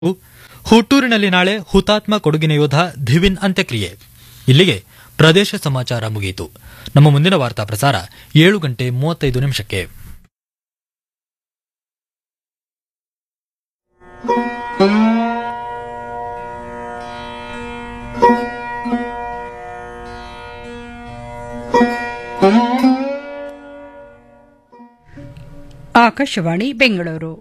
ಹುಟ್ಟೂರಿನಲ್ಲಿ ನಾಳೆ ಹುತಾತ್ಮ ಕೊಡಗಿನ ಯೋಧ ಧಿವಿನ್ ಅಂತ್ಯಕ್ರಿಯೆ ಇಲ್ಲಿಗೆ ಪ್ರದೇಶ ಸಮಾಚಾರ ಮುಗಿಯಿತು ನಮ್ಮ ಮುಂದಿನ ವಾರ್ತಾ ಪ್ರಸಾರ ಏಳು ಗಂಟೆ ಮೂವತ್ತೈದು ನಿಮಿಷಕ್ಕೆ ಆಕಾಶವಾಣಿ ಬೆಂಗಳೂರು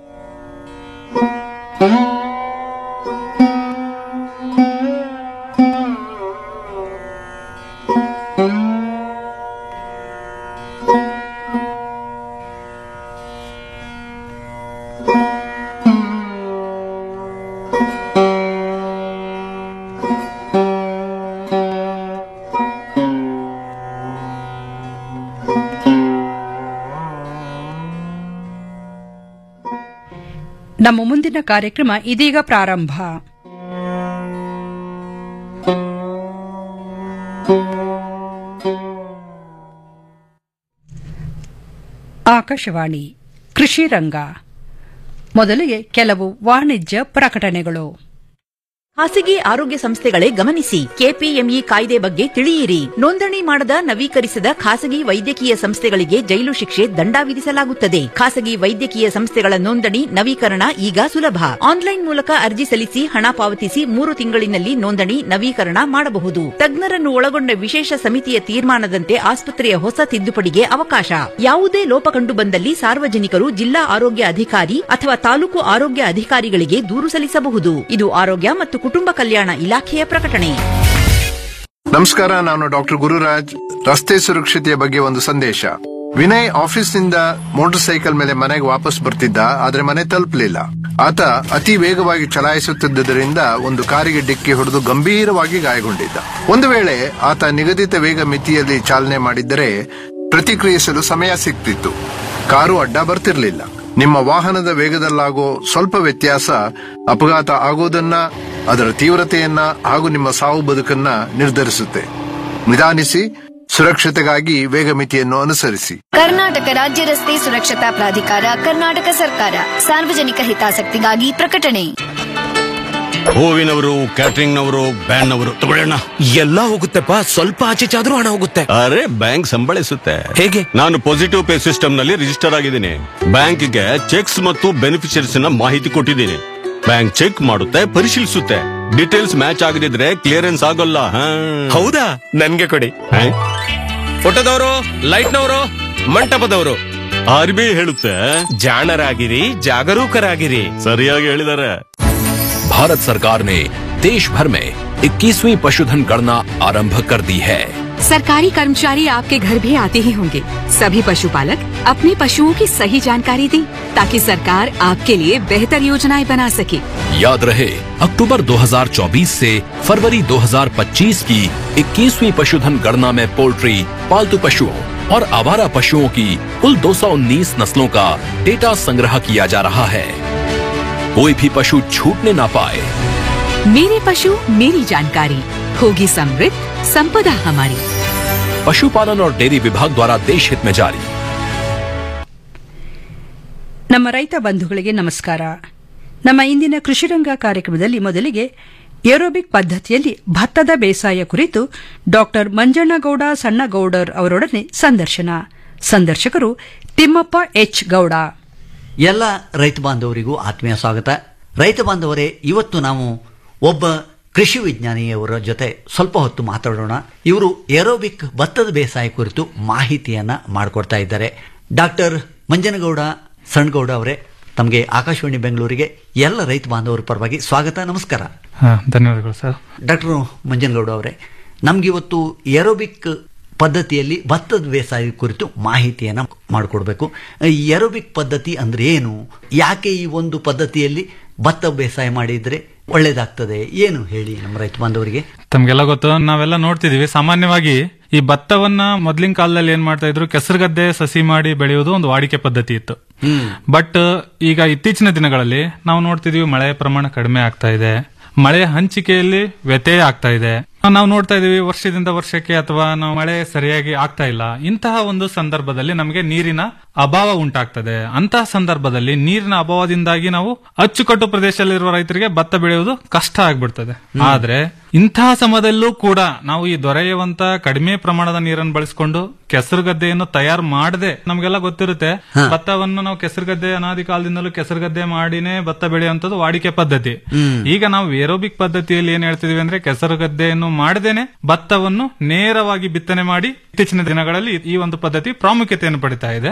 ನಮ್ಮ ಮುಂದಿನ ಕಾರ್ಯಕ್ರಮ ಇದೀಗ ಪ್ರಾರಂಭ ಆಕಾಶವಾಣಿ ಕೃಷಿ ರಂಗ ಮೊದಲಿಗೆ ಕೆಲವು ವಾಣಿಜ್ಯ ಪ್ರಕಟಣೆಗಳು ಖಾಸಗಿ ಆರೋಗ್ಯ ಸಂಸ್ಥೆಗಳೇ ಗಮನಿಸಿ ಕೆಪಿಎಂಇ ಕಾಯ್ದೆ ಬಗ್ಗೆ ತಿಳಿಯಿರಿ ನೋಂದಣಿ ಮಾಡದ ನವೀಕರಿಸದ ಖಾಸಗಿ ವೈದ್ಯಕೀಯ ಸಂಸ್ಥೆಗಳಿಗೆ ಜೈಲು ಶಿಕ್ಷೆ ದಂಡ ವಿಧಿಸಲಾಗುತ್ತದೆ ಖಾಸಗಿ ವೈದ್ಯಕೀಯ ಸಂಸ್ಥೆಗಳ ನೋಂದಣಿ ನವೀಕರಣ ಈಗ ಸುಲಭ ಆನ್ಲೈನ್ ಮೂಲಕ ಅರ್ಜಿ ಸಲ್ಲಿಸಿ ಹಣ ಪಾವತಿಸಿ ಮೂರು ತಿಂಗಳಿನಲ್ಲಿ ನೋಂದಣಿ ನವೀಕರಣ ಮಾಡಬಹುದು ತಜ್ಞರನ್ನು ಒಳಗೊಂಡ ವಿಶೇಷ ಸಮಿತಿಯ ತೀರ್ಮಾನದಂತೆ ಆಸ್ಪತ್ರೆಯ ಹೊಸ ತಿದ್ದುಪಡಿಗೆ ಅವಕಾಶ ಯಾವುದೇ ಲೋಪ ಕಂಡು ಬಂದಲ್ಲಿ ಸಾರ್ವಜನಿಕರು ಜಿಲ್ಲಾ ಆರೋಗ್ಯ ಅಧಿಕಾರಿ ಅಥವಾ ತಾಲೂಕು ಆರೋಗ್ಯ ಅಧಿಕಾರಿಗಳಿಗೆ ದೂರು ಸಲ್ಲಿಸಬಹುದು ಇದು ಆರೋಗ್ಯ ಮತ್ತು ಕುಟುಂಬ ಕಲ್ಯಾಣ ಇಲಾಖೆಯ ಪ್ರಕಟಣೆ ನಮಸ್ಕಾರ ನಾನು ಡಾಕ್ಟರ್ ಗುರುರಾಜ್ ರಸ್ತೆ ಸುರಕ್ಷತೆಯ ಬಗ್ಗೆ ಒಂದು ಸಂದೇಶ ವಿನಯ್ ಆಫೀಸ್ನಿಂದ ಮೋಟಾರ್ ಸೈಕಲ್ ಮೇಲೆ ಮನೆಗೆ ವಾಪಸ್ ಬರ್ತಿದ್ದ ಆದ್ರೆ ಮನೆ ತಲುಪಲಿಲ್ಲ ಆತ ಅತಿ ವೇಗವಾಗಿ ಚಲಾಯಿಸುತ್ತಿದ್ದರಿಂದ ಒಂದು ಕಾರಿಗೆ ಡಿಕ್ಕಿ ಹೊಡೆದು ಗಂಭೀರವಾಗಿ ಗಾಯಗೊಂಡಿದ್ದ ಒಂದು ವೇಳೆ ಆತ ನಿಗದಿತ ವೇಗ ಮಿತಿಯಲ್ಲಿ ಚಾಲನೆ ಮಾಡಿದ್ದರೆ ಪ್ರತಿಕ್ರಿಯಿಸಲು ಸಮಯ ಸಿಗ್ತಿತ್ತು ಕಾರು ಅಡ್ಡ ಬರ್ತಿರ್ಲಿಲ್ಲ ನಿಮ್ಮ ವಾಹನದ ವೇಗದಲ್ಲಾಗೋ ಸ್ವಲ್ಪ ವ್ಯತ್ಯಾಸ ಅಪಘಾತ ಆಗೋದನ್ನ ಅದರ ತೀವ್ರತೆಯನ್ನ ಹಾಗೂ ನಿಮ್ಮ ಸಾವು ಬದುಕನ್ನ ನಿರ್ಧರಿಸುತ್ತೆ ನಿಧಾನಿಸಿ ಸುರಕ್ಷತೆಗಾಗಿ ವೇಗ ಮಿತಿಯನ್ನು ಅನುಸರಿಸಿ ಕರ್ನಾಟಕ ರಾಜ್ಯ ರಸ್ತೆ ಸುರಕ್ಷತಾ ಪ್ರಾಧಿಕಾರ ಕರ್ನಾಟಕ ಸರ್ಕಾರ ಸಾರ್ವಜನಿಕ ಹಿತಾಸಕ್ತಿಗಾಗಿ ಪ್ರಕಟಣೆ ಹೂವಿನವರು ಕ್ಯಾಟರಿಂಗ್ ನವರು ಬ್ಯಾಂಡ್ ನವರು ತಗೊಳ್ಳೋಣ ಎಲ್ಲ ಹೋಗುತ್ತೆಪ್ಪ ಸ್ವಲ್ಪ ಆಚೆ ಚಾದ್ರೂ ಹಣ ಹೋಗುತ್ತೆ ಅರೆ ಬ್ಯಾಂಕ್ ಸಂಬಳಿಸುತ್ತೆ ಹೇಗೆ ನಾನು ಪಾಸಿಟಿವ್ ಪೇ ಸಿಸ್ಟಮ್ ನಲ್ಲಿ ರಿಜಿಸ್ಟರ್ ಆಗಿದ್ದೀನಿ ಬ್ಯಾಂಕ್ಗೆ ಚೆಕ್ಸ್ ಮತ್ತು ಬೆನಿಫಿಷರೀಸ್ ನ ಮಾಹಿತಿ ಕೊಟ್ಟಿದ್ದೀನಿ ಬ್ಯಾಂಕ್ ಚೆಕ್ ಮಾಡುತ್ತೆ ಪರಿಶೀಲಿಸುತ್ತೆ ಡೀಟೇಲ್ಸ್ ಮ್ಯಾಚ್ ಆಗದಿದ್ರೆ ಕ್ಲಿಯರೆನ್ಸ್ ಆಗೋಲ್ಲ ಹಾ. ಹೌದಾ ನನ್ಗೆ ಕೊಡಿ ಹಾ? ಫೋಟೋದವರು ಲೈಟ್ನವರು ಮಂಟಪದವರು ಆರ್ ಬಿ ಐ ಹೇಳುತ್ತೆ ಜಾಣರಾಗಿರಿ ಜಾಗರೂಕರಾಗಿರಿ ಸರಿಯಾಗಿ ಹೇಳಿದ್ದಾರೆ भारत सरकार ने देश भर में 21वीं पशुधन गणना आरंभ कर दी है सरकारी कर्मचारी आपके घर भी आते ही होंगे सभी पशुपालक अपने पशुओं की सही जानकारी दें ताकि सरकार आपके लिए बेहतर योजनाएं बना सके याद रहे अक्टूबर 2024 से फरवरी 2025 की 21वीं पशुधन गणना में पोल्ट्री पालतू पशुओं और आवारा पशुओं की कुल 219 नस्लों का डेटा संग्रह किया जा रहा है कोई भी पशु छूटने ना पाए मेरे पशु मेरी जानकारी होगी समृद्ध संपदा हमारी पशुपालन और डेयरी विभाग द्वारा देश हित में जारी ನಮ್ಮ ರೈತ ಬಂಧುಗಳಿಗೆ ನಮಸ್ಕಾರ ನಮ್ಮ ಇಂದಿನ ಕೃಷಿರಂಗ ಕಾರ್ಯಕ್ರಮದಲ್ಲಿ ಮೊದಲಿಗೆ ಏರೋಬಿಕ್ ಪದ್ಧತಿಯಲ್ಲಿ ಭತ್ತದ ಬೇಸಾಯ ಕುರಿತು ಡಾಕ್ಟರ್ ಮಂಜಣ್ಣಗೌಡ ಸಣ್ಣಗೌಡರ್ ಅವರೊಡನೆ ಸಂದರ್ಶನ ಸಂದರ್ಶಕರು ತಿಮ್ಮಪ್ಪ ಎಚ್ ಗೌಡ ಎಲ್ಲ ರೈತ ಬಾಂಧವರಿಗೂ ಆತ್ಮೀಯ ಸ್ವಾಗತ ರೈತ ಬಾಂಧವರೇ ಇವತ್ತು ನಾವು ಒಬ್ಬ ಕೃಷಿ ವಿಜ್ಞಾನಿಯವರ ಜೊತೆ ಸ್ವಲ್ಪ ಹೊತ್ತು ಮಾತಾಡೋಣ ಇವರು ಏರೋಬಿಕ್ ಭತ್ತದ ಬೇಸಾಯ ಕುರಿತು ಮಾಹಿತಿಯನ್ನ ಮಾಡಿಕೊಡ್ತಾ ಇದ್ದಾರೆ ಡಾಕ್ಟರ್ ಮಂಜನಗೌಡ ಸಣ್ಣಗೌಡ ಅವರೇ ತಮಗೆ ಆಕಾಶವಾಣಿ ಬೆಂಗಳೂರಿಗೆ ಎಲ್ಲ ರೈತ ಬಾಂಧವರ ಪರವಾಗಿ ಸ್ವಾಗತ ನಮಸ್ಕಾರ ಧನ್ಯವಾದಗಳು ಸರ್ ಡಾಕ್ಟರ್ ಮಂಜನಗೌಡ ಅವರೇ ನಮ್ಗಿವತ್ತು ಏರೋಬಿಕ್ ಪದ್ಧತಿಯಲ್ಲಿ ಭತ್ತದ ಬೇಸಾಯ ಕುರಿತು ಮಾಹಿತಿಯನ್ನು ಮಾಡಿಕೊಡ್ಬೇಕು ಈ ಏರೋಬಿಕ್ ಪದ್ಧತಿ ಅಂದ್ರೆ ಏನು ಯಾಕೆ ಈ ಒಂದು ಪದ್ಧತಿಯಲ್ಲಿ ಭತ್ತ ಬೇಸಾಯ ಮಾಡಿದ್ರೆ ಒಳ್ಳೇದಾಗ್ತದೆ ಏನು ಹೇಳಿ ನಮ್ಮ ರೈತ ಬಾಂಧವರಿಗೆ ತಮ್ಗೆಲ್ಲ ಗೊತ್ತು ನಾವೆಲ್ಲ ನೋಡ್ತಿದೀವಿ ಸಾಮಾನ್ಯವಾಗಿ ಈ ಭತ್ತವನ್ನ ಮೊದ್ಲಿನ ಕಾಲದಲ್ಲಿ ಏನ್ ಮಾಡ್ತಾ ಇದ್ರು ಕೆಸರುಗದ್ದೆ ಸಸಿ ಮಾಡಿ ಬೆಳೆಯುವುದು ಒಂದು ವಾಡಿಕೆ ಪದ್ಧತಿ ಇತ್ತು ಬಟ್ ಈಗ ಇತ್ತೀಚಿನ ದಿನಗಳಲ್ಲಿ ನಾವು ನೋಡ್ತಿದೀವಿ ಮಳೆ ಪ್ರಮಾಣ ಕಡಿಮೆ ಆಗ್ತಾ ಇದೆ ಮಳೆ ಹಂಚಿಕೆಯಲ್ಲಿ ವ್ಯತ್ಯಯ ಆಗ್ತಾ ಇದೆ ನಾವು ನೋಡ್ತಾ ಇದೀವಿ ವರ್ಷದಿಂದ ವರ್ಷಕ್ಕೆ ಅಥವಾ ನಾವು ಮಳೆ ಸರಿಯಾಗಿ ಆಗ್ತಾ ಇಲ್ಲ ಇಂತಹ ಒಂದು ಸಂದರ್ಭದಲ್ಲಿ ನಮಗೆ ನೀರಿನ ಅಭಾವ ಉಂಟಾಗ್ತದೆ ಅಂತಹ ಸಂದರ್ಭದಲ್ಲಿ ನೀರಿನ ಅಭಾವದಿಂದಾಗಿ ನಾವು ಅಚ್ಚುಕಟ್ಟು ಪ್ರದೇಶದಲ್ಲಿರುವ ರೈತರಿಗೆ ಭತ್ತ ಬೆಳೆಯುವುದು ಕಷ್ಟ ಆಗ್ಬಿಡ್ತದೆ ಆದ್ರೆ ಇಂತಹ ಸಮಯದಲ್ಲೂ ಕೂಡ ನಾವು ಈ ದೊರೆಯುವಂತ ಕಡಿಮೆ ಪ್ರಮಾಣದ ನೀರನ್ನು ಬಳಸಿಕೊಂಡು ಕೆಸರು ಗದ್ದೆಯನ್ನು ತಯಾರು ಮಾಡದೆ ನಮಗೆಲ್ಲ ಗೊತ್ತಿರುತ್ತೆ ಭತ್ತವನ್ನು ನಾವು ಕೆಸರು ಗದ್ದೆ ಅನಾದಿ ಕಾಲದಿಂದಲೂ ಕೆಸರು ಗದ್ದೆ ಮಾಡಿನೇ ಭತ್ತ ಬೆಳೆಯುವಂತದ್ದು ವಾಡಿಕೆ ಪದ್ಧತಿ ಈಗ ನಾವು ಏರೋಬಿಕ್ ಪದ್ಧತಿಯಲ್ಲಿ ಏನ್ ಹೇಳ್ತಿದೀವಿ ಅಂದ್ರೆ ಕೆಸರು ಗದ್ದೆಯನ್ನು ಮಾಡದೇನೆ ಭತ್ತವನ್ನು ನೇರವಾಗಿ ಬಿತ್ತನೆ ಮಾಡಿ ಇತ್ತೀಚಿನ ದಿನಗಳಲ್ಲಿ ಈ ಒಂದು ಪದ್ಧತಿ ಪ್ರಾಮುಖ್ಯತೆಯನ್ನು ಪಡಿತಾ ಇದೆ